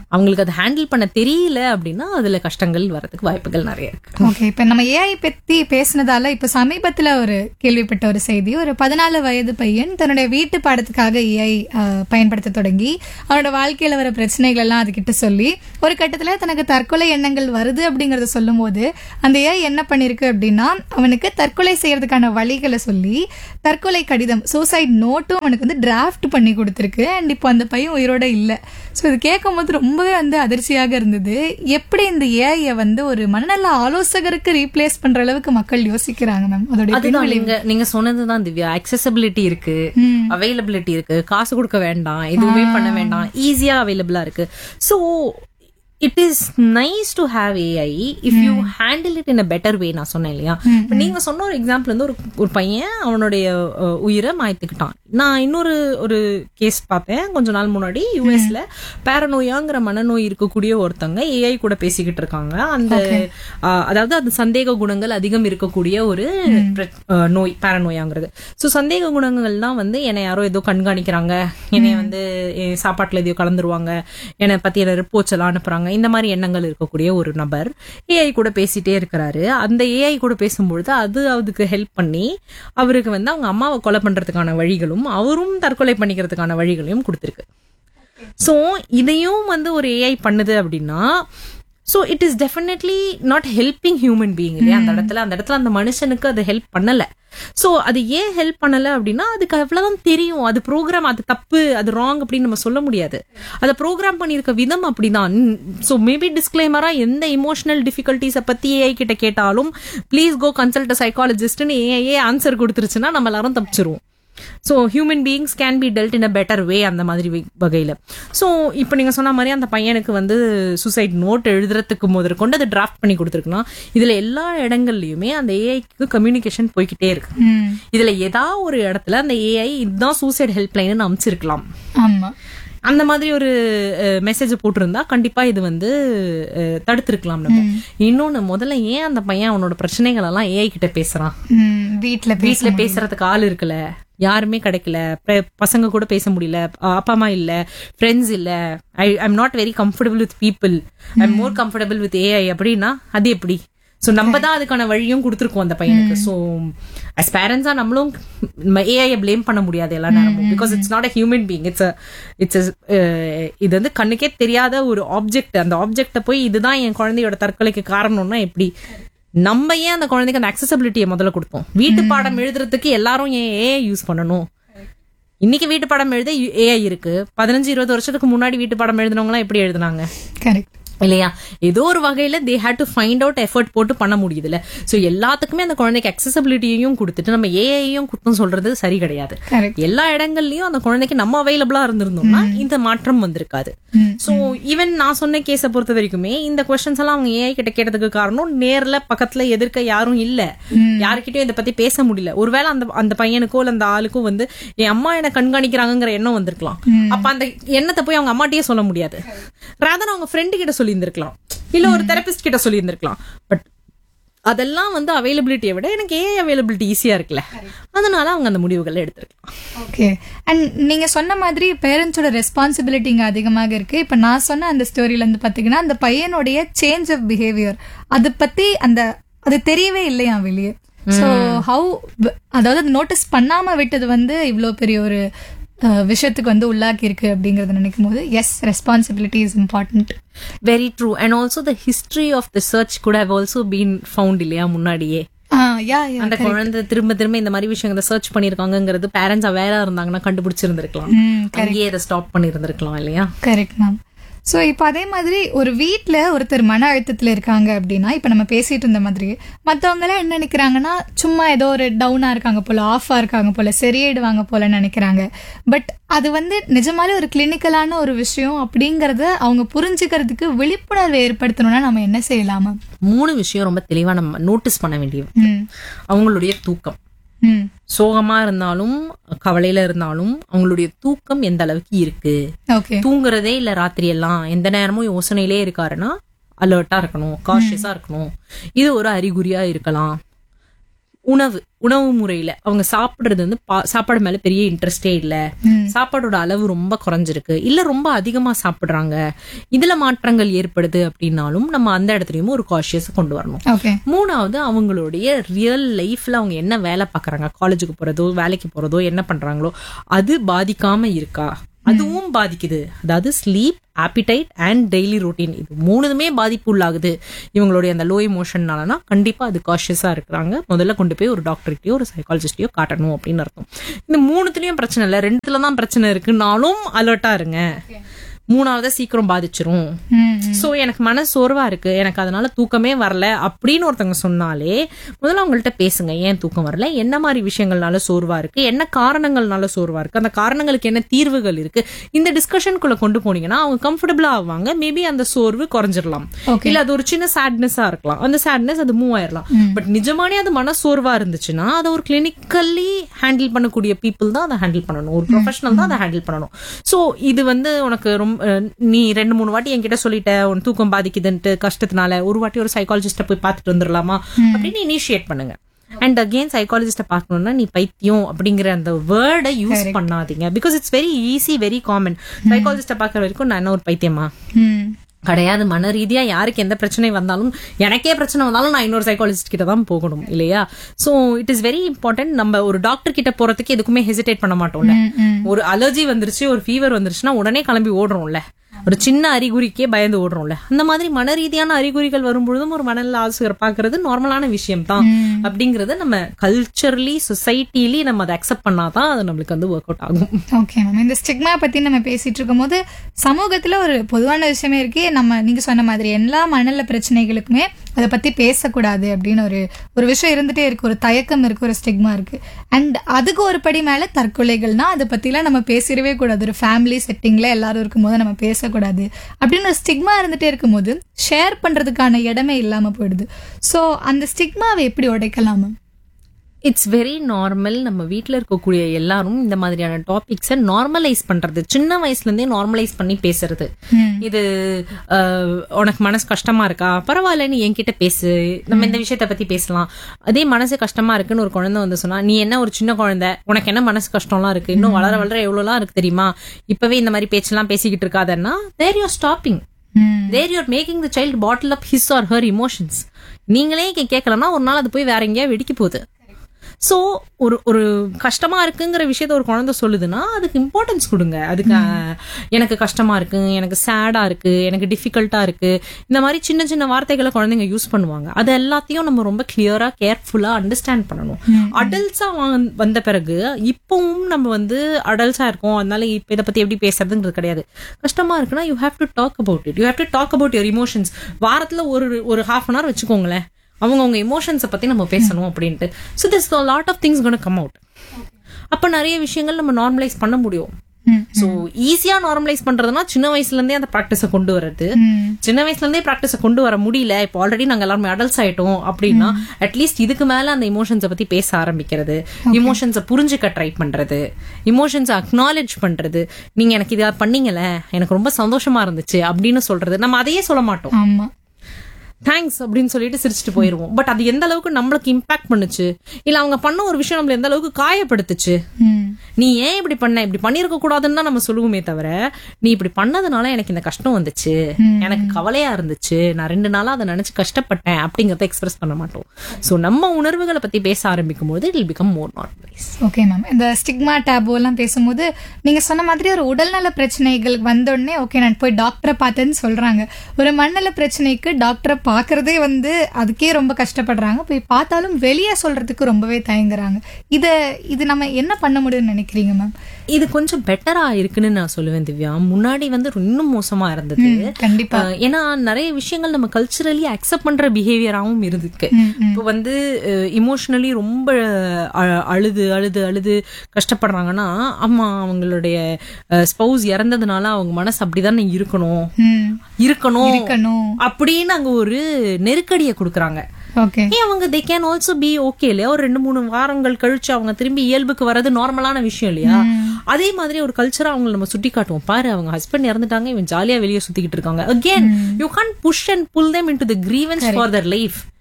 அவங்களுக்கு அதை ஹேண்டில் பண்ண தெரியல அப்படின்னா அதுல கஷ்டங்கள் வரதுக்கு வாய்ப்புகள் நிறைய இருக்கு ஓகே இப்ப நம்ம ஏஐ பத்தி பேசினதால இப்ப சமீபத்துல ஒரு கேள்விப்பட்ட ஒரு செய்தி ஒரு பதினாலு வயது பையன் தன்னுடைய வீட்டு பாடத்துக்காக ஏஐ பயன்படுத்த தொடங்கி அவனோட வாழ்க்கையில வர பிரச்சனைகள் எல்லாம் அதுகிட்ட சொல்லி ஒரு கட்டத்துல தனக்கு தற்கொலை எண்ணங்கள் வருது அப்படிங்கறத சொல்லும்போது அந்த ஏஐ என்ன பண்ணிருக்கு அப்படின்னா அவனுக்கு தற்கொலை செய்யறதுக்கான வழிகளை சொல்லி தற்கொலை கடிதம் சூசைட் நோட்டும் அவனுக்கு வந்து டிராஃப்ட் பண்ணி கொடுத்துருக்கு அண்ட் இப்போ அந்த பையன் உயிரோட இல்ல ஸோ இது கேட்கும் போது ரொம்பவே வந்து அதிர்ச்சியாக இருந்தது எப்படி இந்த ஏஐ வந்து ஒரு மனநல ஆலோசகருக்கு ரீப்ளேஸ் பண்ற அளவுக்கு மக்கள் யோசிக்கிறாங்க மேம் அதோட அதுதான் நீங்க நீங்க சொன்னதுதான் திவ்யா அக்சசபிலிட்டி இருக்கு அவைலபிலிட்டி இருக்கு காசு கொடுக்க வேண்டாம் எதுவுமே பண்ண வேண்டாம் ஈஸியா அவைலபிளா இருக்கு so it is nice to have AI if you handle it in a better way நான் சொன்னேன் இல்லையா இப்ப நீங்க சொன்ன ஒரு எக்ஸாம்பிள் வந்து ஒரு ஒரு பையன் அவனுடைய அஹ், உயிரை மாய்த்துக்கிட்டான் நான் இன்னொரு ஒரு கேஸ் பார்த்தேன் கொஞ்ச நாள் முன்னாடி யூஎஸ்ல பேரனோயாங்கிற மனநோய் இருக்கக்கூடிய ஒருத்தங்க ஏஐ கூட பேசிக்கிட்டு இருக்காங்க அந்த அஹ், அதாவது அது சந்தேக குணங்கள் அதிகம் இருக்கக்கூடிய ஒரு பிர- அஹ், நோய் பேரனோயாங்கிறது ஸோ சந்தேக குணங்கள்லாம் வந்து என்னை யாரோ ஏதோ கண்காணிக்கிறாங்க என்னை வந்து என் சாப்பாட்டுல எதையோ கலந்துருவாங்க என்னை பத்தி என்ன ரிப்போர்ட்ஸ் எல்லாம் அனுப்புறாங்க இந்த மாதிரி எண்ணங்கள் இருக்கக்கூடிய ஒரு நபர் ஏஐ கூட பேசிட்டே இருக்கிறாரு அந்த ஏஐ கூட பேசும்பொழுது அது அதுக்கு ஹெல்ப் பண்ணி அவருக்கு வந்து அவங்க அம்மாவை கொலை பண்றதுக்கான வழிகளும் அவரும் தற்கொலை பண்ணிக்கிறதுக்கான வழிகளையும் கொடுத்துருக்கு ஸோ இதையும் வந்து ஒரு ஏஐ பண்ணுது அப்படின்னா so it is definitely not helping human being இல்லையா அந்த இடத்துல அந்த இடத்துல அந்த மனுஷனுக்கு அது ஹெல்ப் பண்ணல ஸோ அது ஏன் ஹெல்ப் பண்ணல அப்படின்னா அதுக்கு அவ்வளவுதான் தெரியும் அது ப்ரோக்ராம் அது தப்பு அது ராங் அப்படின்னு நம்ம சொல்ல முடியாது அதை ப்ரோக்ராம் பண்ணியிருக்க விதம் அப்படிதான் ஸோ மேபி டிஸ்க்ளைமரா எந்த இமோஷனல் டிஃபிகல்ட்டிஸை பத்தி ஏஐ கிட்ட கேட்டாலும் ப்ளீஸ் கோ கன்சல்ட் சைக்காலஜிஸ்ட்னு ஏஐ ஆன்சர் கொடுத்துருச்சுன்னா நம்ம எல்லாரும் தப்பிச்சிருவோம் so human beings can be told in a better way அந்த மாதிரி வி- வகையில ஸோ இப்போ நீங்க சொன்ன மாதிரி அந்த பையனுக்கு வந்து சூசைட் நோட் எழுதுறதுக்கு முதற்கொண்டு அது டிராஃப்ட் பண்ணி கொடுத்துருக்குன்னா இதுல எல்லா இடங்கள்லயுமே அந்த ஏஐக்கு கம்யூனிகேஷன் போய்க்கிட்டே இருக்கு ம், இதுல ஏதாவது ஒரு இடத்துல அந்த ஏஐ இதுதான் சூசைட் ஹெல்ப்லைன்னு அமைச்சிருக்கலாம் ஆமா அந்த மாதிரி ஒரு மெசேஜ் போட்டிருந்தா கண்டிப்பா இது வந்து அஹ், தடுத்திருக்கலாம் நம்ம இன்னொன்னு முதல்ல ஏன் அந்த பையன் அவனோட பிரச்சனைகள் எல்லாம் ஏஐ கிட்ட பேசுறான் ம், வீட்ல பேச வீட்ல பேசுறதுக்கு ஆள் இருக்குல்ல யாருமே கிடைக்கல ப- பசங்க கூட பேச முடியல அ- அப்பா அம்மா இல்ல ஃப்ரெண்ட்ஸ் இல்ல I I'm not very comfortable with people I am more comfortable with AI அப்படின்னா அது எப்படி சோ நம்ம தான் அதுக்கான வழியும் கொடுத்துருக்கோம் அந்த பையனுக்கு சோ அஸ் பேரண்ட்ஸா நம்மளும் ஏஐ ப்ளேம் பண்ண முடியாது எல்லா நேரமும் because it's not a human being it's it's இது வந்து கண்ணுக்கே தெரியாத ஒரு ஆப்ஜெக்ட் அந்த ஆப்ஜெக்ட போய் இதுதான் என் குழந்தையோட தற்கொலைக்கு காரணம்னா எப்படி நம்ம ஏன் அந்த குழந்தைக்கு அந்த அக்சசபிலிட்டியை முதல்ல கொடுத்தோம் வீட்டு பாடம் எழுதுறதுக்கு எல்லாரும் ஏன் ஏஐ யூஸ் பண்ணணும் இன்னைக்கு வீட்டு பாடம் எழுத ஏஐ இருக்கு பதினஞ்சு இருபது வருஷத்துக்கு முன்னாடி வீட்டு பாடம் எழுதுனவங்க எல்லாம் எப்படி எழுதுனாங்க கரெக்ட் இல்லையா ஏதோ ஒரு வகையில they had to find out effort போட்டு பண்ண முடியுதுல சோ எல்லாத்துக்குமே அந்த குழந்தைக்கு அக்சசபிலிட்டியையும் கொடுத்துட்டு நம்ம ஏஐயும் குத்தம் சொல்றது சரி கிடையாது கரெக்ட் எல்லா இடங்கள்லயும் அந்த குழந்தைக்கு நம்ம அவைலபிளா இருந்திருந்தோம்னா இந்த மாற்றம் வந்திருக்காது ம். சோ ஈவன் நான் சொன்ன கேஸை பொறுத்த வரைக்குமே இந்த கொஸ்டின்ஸ் எல்லாம் அவங்க ஏஐ கிட்ட கேட்டதுக்கு காரணம் நேர்ல பக்கத்துல எதிர்க்க யாரும் இல்ல யாருக்கிட்டயும் இதை பத்தி பேச முடியல ஒருவேளை அந்த அந்த பையனுக்கோ இல்ல அந்த ஆளுக்கோ வந்து என் அம்மா என்ன கண்காணிக்கிறாங்கிற எண்ணம் வந்திருக்கலாம் அப்ப அந்த எண்ணத்தை போய் அவங்க அம்மாட்டியே சொல்ல முடியாது ராதன் அவங்க ஃப்ரெண்டு கிட்ட சொல்லி இருந்திருக்கலாம் இல்ல ஒரு தெரபிஸ்ட் கிட்ட சொல்லி இருந்திருக்கலாம் பட் அதெல்லாம் வந்து அவைலபிலிட்டியை விட எனக்கு ஏஐ அவைலபிலிட்டி ஈஸியா இருக்குல்ல அதனால அவங்க அந்த முடிவுகளை எடுத்திருக்கலாம் ஓகே அண்ட் நீங்க சொன்ன மாதிரி பேரண்ட்ஸோட ரெஸ்பான்சிபிலிட்டி இங்க அதிகமாக இருக்கு இப்ப நான் சொன்ன அந்த ஸ்டோரியில இருந்து பாத்தீங்கன்னா அந்த பையனுடைய சேஞ்ச் ஆஃப் பிஹேவியர் அது பத்தி அந்த அது தெரியவே இல்லையா வெளியே சோ ஹவு அதாவது நோட்டீஸ் பண்ணாம விட்டது வந்து இவ்ளோ பெரிய ஒரு அஹ், விஷயத்துக்கு வந்து உள்ளாக்கி இருக்கு அப்படிங்கறத நினைக்கும் போது yes responsibility is important very true and also the history of the church could have also been found இல்லையா முன்னாடியே யா யா அந்த குழந்தை திரும்ப திரும்ப இந்த மாதிரி விஷயங்களை சர்ச் பண்ணிருக்காங்கிறது பேரண்ட்ஸ் அவேரா இருந்தாங்கன்னா கண்டுபிடிச்சிருந்திருக்கலாம் அங்கேயே அதை ஸ்டாப் பண்ணிருந்திருக்கலாம் இல்லையா கரெக்ட் மேம் ஸோ இப்போ அதே மாதிரி ஒரு வீட்டில் ஒருத்தர் மன அழுத்தத்தில் இருக்காங்க அப்படின்னா இப்போ நம்ம பேசிட்டு இருந்த மாதிரி மற்றவங்களாம் என்ன நினைக்கிறாங்கன்னா சும்மா ஏதோ ஒரு டவுனாக இருக்காங்க போல ஆஃபாக இருக்காங்க போல சரியாயிடுவாங்க போல நினைக்கிறாங்க பட் அது வந்து நிஜமாலே ஒரு கிளினிக்கலான ஒரு விஷயம் அப்படிங்கறத அவங்க புரிஞ்சுக்கிறதுக்கு விழிப்புணர்வு ஏற்படுத்தணும்னா நம்ம என்ன செய்யலாமா மூணு விஷயம் ரொம்ப தெளிவா நம்ம நோட்டீஸ் பண்ண வேண்டியது ம் அவங்களுடைய தூக்கம் ம் சோகமா இருந்தாலும் கவலையில இருந்தாலும் அவங்களுடைய தூக்கம் எந்த அளவுக்கு இருக்கு ஓகே தூங்குறதே இல்ல ராத்திரி எல்லாம் எந்த நேரமும் யோசனையிலே இருக்காருன்னா அலர்ட்டா இருக்கணும் காஷியஸா இருக்கணும் இது ஒரு அறிகுறியா இருக்கலாம் உணவு உணவு முறையில அவங்க சாப்பிடுறது வந்து பா- சாப்பாடு மேல பெரிய இன்ட்ரெஸ்டே இல்ல ம். சாப்பாடோட அளவு ரொம்ப குறைஞ்சிருக்கு இல்ல ரொம்ப அதிகமா சாப்பிடுறாங்க இதுல மாற்றங்கள் ஏற்படுது அப்படின்னாலும் நம்ம அந்த இடத்துலயும் ஒரு காஷியஸ் கொண்டு வரணும் ஓகே மூணாவது அவங்களுடைய ரியல் லைஃப்ல அவங்க என்ன வேலை பார்க்கறாங்க காலேஜுக்கு போறதோ வேலைக்கு போறதோ என்ன பண்றாங்களோ அது பாதிக்காம இருக்கா அதுவும் பாதிக்குது அதாவது sleep appetite and daily routine இது மூணுதுமே பாதிப்பு உள்ளாகுது இவங்களுடைய அந்த லோ இமோஷன்னாலனா கண்டிப்பா அது காஷியஸா இருக்கிறாங்க முதல்ல கொண்டு போய் ஒரு டாக்டர்கிட்டயோ ஒரு சைக்காலஜிஸ்டையோ காட்டணும் அப்படின்னு அர்த்தம் இந்த மூணுத்துலயும் பிரச்சனை இல்லை ரெண்டுத்துல தான் பிரச்சனை இருக்குனாலும் அலர்ட்டா இருங்க மூணாவதை சீக்கிரம் பாதிச்சிரும் ம் சோ எனக்கு மன சோர்வா இருக்கு எனக்கு அதனால தூக்கமே வரல அப்படின்னு ஒருத்தவங்க சொன்னாலே முதல்ல அவங்கள்ட்ட பேசுங்க ஏன் தூக்கம் வரல என்ன மாதிரி விஷயங்கள்னால சோர்வா இருக்கு என்ன காரணங்கள்னால சோர்வா இருக்கு அந்த காரணங்களுக்கு என்ன தீர்வுகள் இருக்கு இந்த டிஸ்கஷனுக்குள்ள கொண்டு போனீங்கன்னா அவங்க கம்ஃபர்டபுளா ஆவாங்க மேபி அந்த சோர்வு குறைஞ்சிடலாம் Okay. இல்ல அது ஒரு சின்ன சேட்னஸா இருக்கலாம் அந்த சேட்னஸ் அது மூவ் ஆயிரலாம் பட் நிஜமானே அது மன சோர்வா இருந்துச்சுன்னா அதை ஒரு கிளினிக்கல்லி ஹேண்டில் பண்ணக்கூடிய பீப்புள் தான் அதை ஹேண்டில் பண்ணணும் ஒரு ப்ரொஃபஷனல் தான் அதை ஹேண்டில் பண்ணணும் சோ இது வந்து உனக்கு ரொம்ப அஹ், நீ ரெண்டு மூணு வாட்டி என்கிட்ட சொல்லிட்ட உன் தூக்கம் பாதிக்குதுன்ட்டு கஷ்டத்தினால ஒரு வாட்டி ஒரு சைக்காலஜிஸ்ட போய் பார்த்துட்டு வந்துடலாமா அப்படின்னு இனிஷியேட் பண்ணுங்க அண்ட் அகெயின் சைக்காலஜிஸ்ட பார்க்கணும்னா நீ பைத்தியம் அப்படிங்கிற அந்த வேர்டை யூஸ் பண்ணாதீங்க because it's very easy very common சைக்காலஜிஸ்ட பார்க்கற வரைக்கும் நான் என்ன ஒரு பைத்தியமா ம் கிடையாது மன ரீதியா யாருக்கு எந்த பிரச்சனை வந்தாலும் எனக்கே பிரச்சனை வந்தாலும் நான் இன்னொரு சைக்காலஜிஸ்ட் கிட்ட தான் போகணும் இல்லையா so it is very important நம்ம ஒரு டாக்டர் கிட்ட போறதுக்கு எதுக்குமே ஹெசிடேட் பண்ண மாட்டோம்ல ம், ம். ஒரு அலர்ஜி வந்துருச்சு ஒரு ஃபீவர் வந்துருச்சுன்னா உடனே கிளம்பி ஓடுறோம்ல ஒரு சின்ன அறிகுறிக்கே பயந்து ஓடுறோம்ல அந்த மாதிரி மன ரீதியான அறிகுறிகள் வரும்பொழுதும் ஒரு மனநல ஆசிரியர் பாக்குறது நார்மலான விஷயம் தான் அப்படிங்கறத நம்ம கல்ச்சரலி சொசைட்டிலி நம்ம அதை அக்செப்ட் பண்ணாதான் அது நம்மளுக்கு வந்து ஒர்க் அவுட் ஆகும் ஓகே மேம் இந்த ஸ்டிக்மா பத்தி நம்ம பேசிட்டு இருக்கும்போது சமூகத்துல ஒரு பொதுவான விஷயமே இருக்கு நம்ம நீங்க சொன்ன மாதிரி எல்லா மனநல பிரச்சனைகளுக்குமே அதை பத்தி பேசக்கூடாது அப்படின்னு ஒரு ஒரு விஷயம் இருந்துட்டே இருக்கு ஒரு தயக்கம் இருக்கு ஒரு ஸ்டிக்மா இருக்கு அண்ட் அதுக்கு ஒரு படி மேல தற்கொலைகள்னா அதை பத்திலாம் நம்ம பேசிடவே கூடாது ஒரு ஃபேமிலி செட்டிங்ல எல்லாரும் இருக்கும்போது நம்ம பேசக்கூடாது அப்படின்னு ஒரு ஸ்டிக்மா இருந்துட்டே இருக்கும்போது ஷேர் பண்றதுக்கான இடமே இல்லாம போயிடுது சோ அந்த ஸ்டிக்மாவை எப்படி உடைக்கலாம் மேம் இட்ஸ் வெரி நார்மல் நம்ம வீட்ல இருக்கக்கூடிய எல்லாரும் இந்த மாதிரியான டாபிக்ஸை நார்மலைஸ் பண்றது சின்ன வயசுல இருந்தே நார்மலைஸ் பண்ணி பேசுறது ம். இது அஹ், உனக்கு மனசு கஷ்டமா இருக்கா பரவாயில்ல நீ என்கிட்ட பேசு நம்ம இந்த விஷயத்த பத்தி பேசலாம் அதே மனசு கஷ்டமா இருக்குன்னு ஒரு குழந்தை வந்து சொன்னா நீ என்ன ஒரு சின்ன குழந்தை உனக்கு என்ன மனசு கஷ்டம்லாம் இருக்கு இன்னும் வளர வளர எவ்வளவுலாம் இருக்கு தெரியுமா இப்பவே இந்த மாதிரி பேச்செல்லாம் பேசிக்கிட்டு இருக்காதன்னா தேர் யூர் ஸ்டாப்பிங் ம். There you're making the child bottle up his or her emotions நீங்களே கே- கேட்கலன்னா ஒரு நாள் அது போய் வேற எங்கேயா வெடிக்க போகுது சோ ஒரு ஒரு கஷ்டமா இருக்குங்கிற விஷயத்த ஒரு குழந்தை சொல்லுதுன்னா அதுக்கு இம்பார்ட்டன்ஸ் கொடுங்க அதுக்கு அஹ், எனக்கு கஷ்டமா இருக்கு எனக்கு சேடா இருக்கு எனக்கு டிஃபிகல்ட்டா இருக்கு இந்த மாதிரி சின்ன சின்ன வார்த்தைகளை குழந்தைங்க யூஸ் பண்ணுவாங்க அது எல்லாத்தையும் நம்ம ரொம்ப கிளியரா கேர்ஃபுல்லா அண்டர்ஸ்டாண்ட் பண்ணணும் அடல்ட்ஸா வந்த பிறகு இப்பவும் நம்ம வந்து அடல்ட்ஸா இருக்கோம் அதனால இப்ப இதை பத்தி எப்படி பேசுறதுங்கிறது கிடையாது கஷ்டமா இருக்குன்னா you have to talk about it you have to talk about your emotions வாரத்துல ஒரு ஒரு ஹாஃப் அன் ஹவர் வச்சுக்கோங்களேன் அவங்க அவங்க இமோஷன்ஸை பத்தி நம்ம பேசணும் அப்படின்ட்டு so this lot of things gonna come out அப்ப நிறைய விஷயங்கள் நம்ம நார்மலைஸ் பண்ண முடியும் ம். சோ ஈஸியா நார்மலைஸ் பண்றதுன்னா சின்ன வயசுல இருந்தே அந்த ப்ராக்டிஸ கொண்டு வர்றது ம். சின்ன வயசுல இருந்தே ப்ராக்டிஸ கொண்டு வர முடியல இப்போ ஆல்ரெடி நாங்க எல்லாருமே அடல்ட்ஸ் ஆயிட்டோம் அப்படின்னா அட்லீஸ்ட் இதுக்கு மேல அந்த இமோஷன்ஸை பத்தி பேச ஆரம்பிக்கிறது இமோஷன்ஸை புரிஞ்சுக்க ட்ரை பண்றது இமோஷன்ஸை அக்னாலேஜ் பண்றது நீங்க எனக்கு இதை பண்ணீங்கல்ல எனக்கு ரொம்ப சந்தோஷமா இருந்துச்சு அப்படின்னு சொல்றது நம்ம அதையே சொல்ல மாட்டோம் ஆமா தேங்க்ஸ் அப்படின்னு சொல்லிட்டு சிரிச்சுட்டு போயிருவோம் பட் அது எந்த அளவுக்கு நம்மளுக்கு இம்பாக்ட் பண்ணுச்சு இல்ல அவங்க பண்ண ஒரு விஷயம் நம்மள எந்த அளவுக்கு காயப்படுத்துச்சு ம். நீ ஏன் இப்படி பண்ண இப்படி பண்ணிருக்க கூடாதுன்னு தான் நம்ம சொல்லுவோமே தவிர நீ இப்படி பண்ணதுனால எனக்கு இந்த கஷ்டம் வந்துச்சு எனக்கு கவலையா இருந்துச்சு நான் ரெண்டு நாளா அதை நினைச்சு கஷ்டப்பட்டேன் அப்படிங்கறத எக்ஸ்பிரஸ் பண்ண மாட்டோம் சோ நம்ம உணர்வுகளை பத்தி பேச ஆரம்பிக்கும் போது it become more normalise okay ma'am இந்த ஸ்டிக்மா டேபு எல்லாம் பேசும்போது நீங்க சொன்ன மாதிரி ஒரு உடல்நல பிரச்சனைகள் வந்தோடனே ஓகே நான் போய் டாக்டரை பார்த்தேன்னு சொல்றாங்க ஒரு மண்ணல பிரச்சனைக்கு டாக்டரை பார்க்கறதே வந்து அதுக்கே ரொம்ப கஷ்டப்படுறாங்க போய் பார்த்தாலும் வெளியே சொல்றதுக்கு ரொம்பவே தயங்குறாங்க இத இது நம்ம என்ன பண்ண முடியும்னு நினைக்கிறீங்க மேம் இது கொஞ்சம் பெட்டரா இருக்குன்னு நான் சொல்லுவேன் திவ்யா முன்னாடி வந்து இன்னும் மோசமா இருந்தது கண்டிப்பா அஹ் ஏன்னா நிறைய விஷயங்கள் நம்ம கல்ச்சரலி அக்செப்ட் பண்ற பிஹேவியராகவும் இருக்கு ம், ம். இப்போ வந்து இமோஷனலி ரொம்ப அ- அழுது அழுது அழுது கஷ்டப்படுறாங்கன்னா ஆமா அவங்களுடைய ஸ்பௌஸ் இறந்ததுனால அவங்க மனசு அப்படிதானே இருக்கணும் ம். இருக்கணும் இருக்கணும் அப்படின்னு அங்க ஒரு நெருக்கடியை கொடுக்குறாங்க ஓகே ஏன் அவங்க they can also be okay இல்லையா ஒரு ரெண்டு மூணு வாரங்கள் கழிச்சு அவங்க திரும்பி இயல்புக்கு வர்றது நார்மலான விஷயம் இல்லையா அதே மாதிரி ஒரு கல்ச்சரா அவங்க நம்ம சுட்டி காட்டுவோம் பாரு அவங்க ஹஸ்பண்ட் இறந்துட்டாங்க இவன் ஜாலியா வெளியே சுத்திக்கிட்டு இருக்காங்க again you can push and pull them into the grievance for their life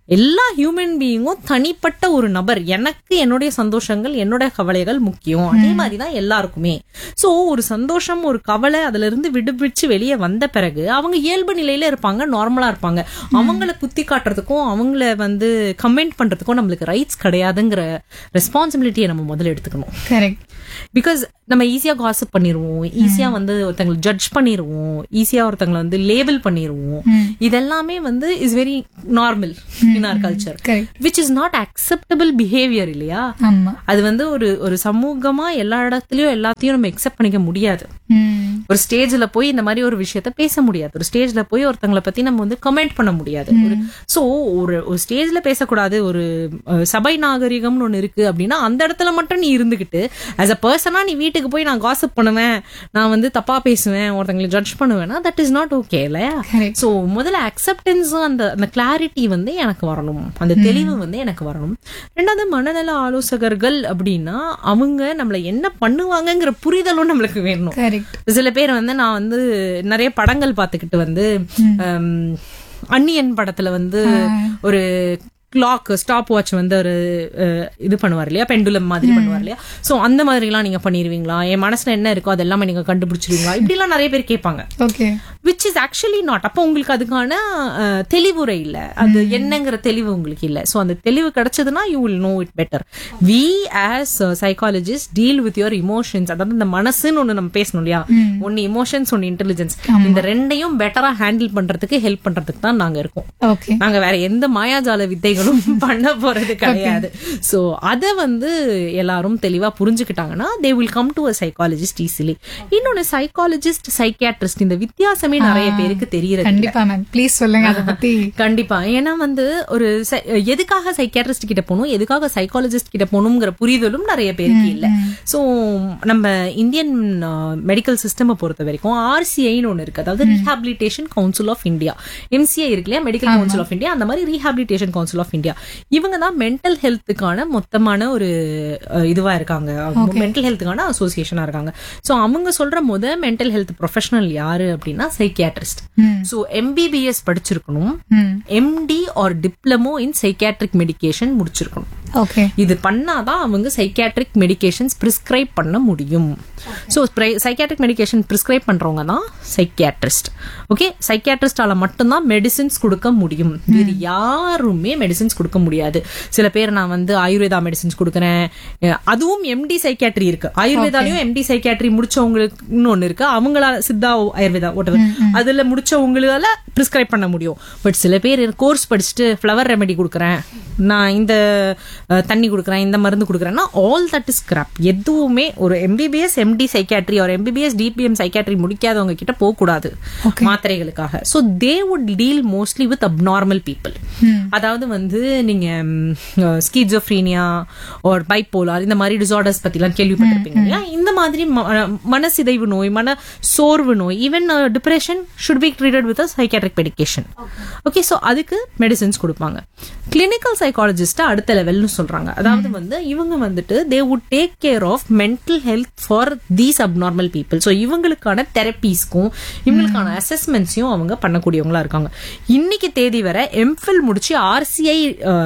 எல்லா ஹியூமன் பீயிங்கும் தனிப்பட்ட ஒரு நபர் எனக்கு என்னுடைய சந்தோஷங்கள் என்னோட கவலைகள் முக்கியம் அதே மாதிரி தான் எல்லாருக்குமே சோ ஒரு சந்தோஷம் ஒரு கவலை அதுல இருந்து விடுவிச்சு வெளியே வந்த பிறகு அவங்க இயல்பு நிலையில இருப்பாங்க நார்மலா இருப்பாங்க அவங்கள குத்தி காட்டுறதுக்கும் அவங்கள வந்து கமெண்ட் பண்றதுக்கும் நம்மளுக்கு ரைட்ஸ் கிடையாதுங்கிற ரெஸ்பான்சிபிலிட்டியை நம்ம முதல்ல எடுத்துக்கணும் கரெக்ட் பிகாஸ் நம்ம ஈஸியா காசப் பண்ணிடுவோம் ஈஸியா வந்து ஒருத்தங்களை ஜட்ஜ் பண்ணிடுவோம் ஈஸியா ஒருத்தங்களை வந்து லேபிள் பண்ணிடுவோம் இதெல்லாமே வந்து is very normal in our culture correct which is not acceptable behaviour இல்லையா ஆமா அது வந்து ஒரு ஒரு சமூகமா எல்லா இடத்துலயும் எல்லாத்தையும் நம்ம எக்ஸெப்ட் பண்ணிக்க முடியாது ம் ஒரு ஸ்டேஜ்ல போய் இந்த மாதிரி ஒரு விஷயத்த பேச முடியாது ஒரு ஸ்டேஜ்ல போய் ஒருத்தங்களை பத்தி நம்ம வந்து கமெண்ட் பண்ண முடியாது ஒரு சோ ஒரு ஒரு ஸ்டேஜ்ல பேசக்கூடாது ஒரு அஹ், சபை நாகரிகம்னு ஒண்ணு இருக்கு அப்படின்னா அந்த இடத்துல மட்டும் நீ இருந்துகிட்டு ஆஸ் அ பர்சனா நீ வீட்டுக்கு போய் நான் காசப் பண்ணுவேன் நான் வந்து தப்பா பேசுவேன் ஒருத்தங்களை ஜட்ஜ் பண்ணுவேன்னா தட் இஸ் நாட் ஓகே இல்லையா Correct. சோ முதல்ல அக்செப்டன்ஸ் அந்த அந்த கிளாரிட்டி வந்து எனக்கு வரணும் அந்த தெளிவு வந்து எனக்கு வரணும் ரெண்டாவது மனநல ஆலோசகர்கள் அப்படின்னா அவங்க நம்மள என்ன பண்ணுவாங்கங்கிற புரிதலும் நம்மளுக்கு வேணும் கரெக்ட் சில பேர் வந்து நான் வந்து நிறைய படங்கள் பார்த்துக்கிட்டு வந்து ஹம், அந்நியன் படத்துல வந்து ஒரு கிளாக் ஸ்டாப் வாட்ச் வந்து ஒரு அஹ், இது பண்ணுவார் இல்லையா பெண்டுலம் மாதிரி பண்ணுவார் இல்லையா சோ அந்த மாதிரி எல்லாம் நீங்க பண்ணிருவீங்களா என் மனசுல என்ன இருக்கோ அதெல்லாமே நீங்க கண்டுபிடிச்சிருவீங்களா இப்படி எல்லாம் நிறைய பேர் கேட்பாங்க okay which is actually not அப்போ உங்களுக்கு அதுக்கான அஹ், தெளிவுரை இல்ல அது என்னங்கிற தெளிவு உங்களுக்கு இல்ல சோ அந்த தெளிவு கிடைச்சதுன்னா you will know it better we as psychologist deal with your emotions அதாவது இந்த மனசுன்னு ஒண்ணு நம்ம பேசணும் இல்லையா ஒன்னு இமோஷன்ஸ் ஒன்னு இன்டெலிஜென்ஸ் இந்த ரெண்டையும் பெட்டரா ஹேண்டில் பண்றதுக்கு ஹெல்ப் பண்றதுக்கு தான் நாங்க இருக்கோம் ஓகே நாங்க வேற எந்த மாயாஜால வித்தைகளும் பண்ண போறது கிடையாது சோ அத வந்து எல்லாரும் தெளிவா புரிஞ்சுக்கிட்டாங்கன்னா they will come to a psychologist easily இன்னொன்னு சைக்காலஜிஸ்ட் சைக்கியாட்ரிஸ்ட் இந்த வித்தியாசமே நிறைய பேருக்கு தெரியறது கண்டிப்பா மேம் ப்ளீஸ் சொல்லுங்க அதை பத்தி கண்டிப்பா ஏன்னா வந்து ஒரு சை- எதுக்காக சைக்கியாட்ரிஸ்ட் கிட்ட போகணும் எதுக்காக சைக்காலஜிஸ்ட் கிட்ட போகணுங்கிற புரிதலும் நிறைய பேருக்கு இல்ல சோ நம்ம இந்தியன் மெடிக்கல் சிஸ்டம் பொறுத்த வரைக்கும் ஆர்சிஐன்னு ஒண்ணு இருக்கு அதாவது rehabilitation council of India MCI இருக்கு இல்லையா மெடிக்கல் கவுன்சில் ஆஃப் இந்தியா அந்த மாதிரி ரீஹாபிலிட்டேஷன் கவுன்சில் ஆஃப் இந்தியா இவங்க தான் மென்டல் ஹெல்த்துக்கான மொத்தமான ஒரு அஹ், இதுவா இருக்காங்க மென்டல் ஹெல்த்துக்கான அசோசியேஷனா இருக்காங்க சோ அவங்க சொல்ற முத மென்டல் ஹெல்த் ப்ரொஃபஷனல் யாரு அப்படின்னா சைக்கியாட்ரிஸ்ட் ம் சோ எம்பிபிஎஸ் படிச்சிருக்கணும் hmm MD or diploma in psychiatric medication முடிச்சிருக்கணும் ஓகே இது பண்ணாதான் அவங்க சைக்கியாட்ரிக் மெடிகேஷன்ஸ் பிரிஸ்கிரைப் பண்ண முடியும் ஸோ சைக்கியாட்ரிக் மெடிகேஷன் பிரிஸ்கிரைப் பண்றவங்க தான் சைக்கியாட்ரிஸ்ட் ஓகே சைக்கியாட்ரிஸ்டால மட்டும்தான் மெடிசின்ஸ் கொடுக்க முடியும் வேறு யாருமே மெடிசின்ஸ் கொடுக்க முடியாது சில பேர் நான் வந்து ஆயுர்வேதா மெடிசின்ஸ் கொடுக்குறேன் அஹ் அதுவும் எம்டி சைக்கியாட்ரி இருக்கு ஆயுர்வேதாலையும் எம்டி சைக்கியாட்ரி முடிச்சவங்களுக்கு ஒன்னு இருக்கு அவங்களால சித்தா ஆயுர்வேதா whatever அதுல முடிச்சவங்களால பிரிஸ்கிரைப் பண்ண முடியும் பட் சில பேர் கோர்ஸ் படிச்சுட்டு ஃப்ளவர் ரெமெடி கொடுக்குறேன் நான் இந்த அஹ், தண்ணி கொடுக்குறேன் இந்த மருந்து கொடுக்குறேன்னா ஆல் தட் இஸ் கிராப் எதுவுமே ஒரு எம்பிபிஎஸ் எம்டி சைக்காட்ரி ஒரு எம்பிபிஎஸ் டிபிஎம் சைக்காட்ரி முடிக்காதவங்க கிட்ட போக கூடாது மாத்திரைகளுக்காக so they would deal mostly with abnormal people அதாவது வந்து நீங்க ஸ்கீஜோஃப்ரீனியா ஒரு பைப்போலார் இந்த மாதிரி டிசார்டர்ஸ் பத்திலாம் கேள்விப்பட்டிருப்பீங்க இல்லையா இந்த மாதிரி ம- மனசிதைவு நோய் மன சோர்வு நோய் even depression should be treated with psychiatric medication okay so அதுக்கு மெடிசின்ஸ் கொடுப்பாங்க கிளினிக்கல் சைக்காலஜிஸ்ட் அடுத்த லெவல்னு சொல்றாங்க அதாவது வந்து இவங்க வந்துட்டு they would take care of mental health for these abnormal people so இவங்களுக்கான தெரப்பீஸ்க்கும் இவங்களுக்கான அசஸ்மெண்ட்ஸையும் அவங்க பண்ணக்கூடியவங்களா இருக்காங்க இன்னைக்கு தேதி வரை எம்ஃபில் முடிச்சு ஆர்சிஐ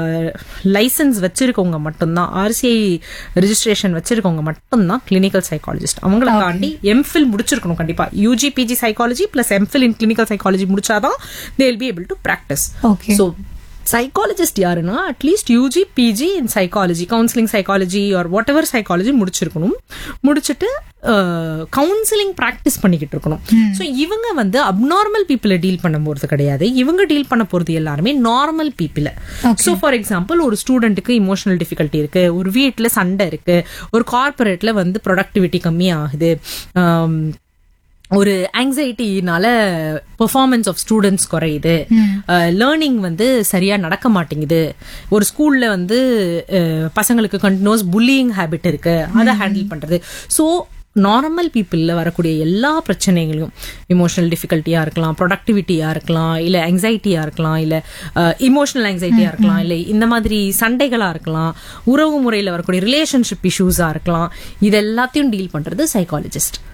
லைசன்ஸ் வச்சிருக்கவங்க மட்டும்தான் ஆர்சிஐ ரெஜிஸ்ட்ரேஷன் வச்சிருக்கவங்க மட்டும்தான் கிளினிக்கல் சைக்காலஜிஸ்ட் அவங்கள தாண்டி எம்ஃபில் முடிச்சிருக்கணும் கண்டிப்பா UG PG psychology plus MPhil in clinical psychology முடிச்சாதான் they will be able to practise okay so psychologist யாருன்னா at least UG PG in psychology counselling psychology or whatever psychology முடிச்சிருக்கணும் முடிச்சுட்டு counselling practice பண்ணிக்கிட்டு இருக்கணும் so இவங்க வந்து abnormal பீப்புளை deal பண்ண போறது கிடையாது இவங்க டீல் பண்ண போறது எல்லாருமே நார்மல் பீப்புளை ஸோ ஃபார் எக்ஸாம்பிள் ஒரு ஸ்டூடெண்ட்டுக்கு இமோஷனல் டிஃபிகல்ட்டி இருக்கு ஒரு வீட்டில் சண்டை இருக்கு ஒரு கார்பரேட்ல வந்து ப்ரொடக்டிவிட்டி கம்மியாகுது ஆம், ஒரு ஆங்ஸைட்டினால பெர்ஃபார்மன்ஸ் ஆஃப் ஸ்டூடெண்ட்ஸ் குறையுது லேர்னிங் வந்து சரியா நடக்க மாட்டேங்குது ஒரு ஸ்கூல்ல வந்து அஹ், பசங்களுக்கு கண்டினியூஸ் புல்லிங் ஹேபிட் இருக்கு அதை ஹேண்டில் பண்றது ஸோ நார்மல் பீப்புளில் வரக்கூடிய எல்லா பிரச்சனைகளையும் இமோஷனல் டிஃபிகல்ட்டியாக இருக்கலாம் ப்ரொடக்டிவிட்டியாக இருக்கலாம் இல்லை anxietyயா இருக்கலாம் இல்லை இமோஷனல் anxietyயா இருக்கலாம் இல்லை இந்த மாதிரி சண்டைகளாக இருக்கலாம் உறவு முறையில் வரக்கூடிய ரிலேஷன்ஷிப் இஷ்யூஸாக இருக்கலாம் இது எல்லாத்தையும் டீல் பண்ணுறது சைக்காலஜிஸ்ட்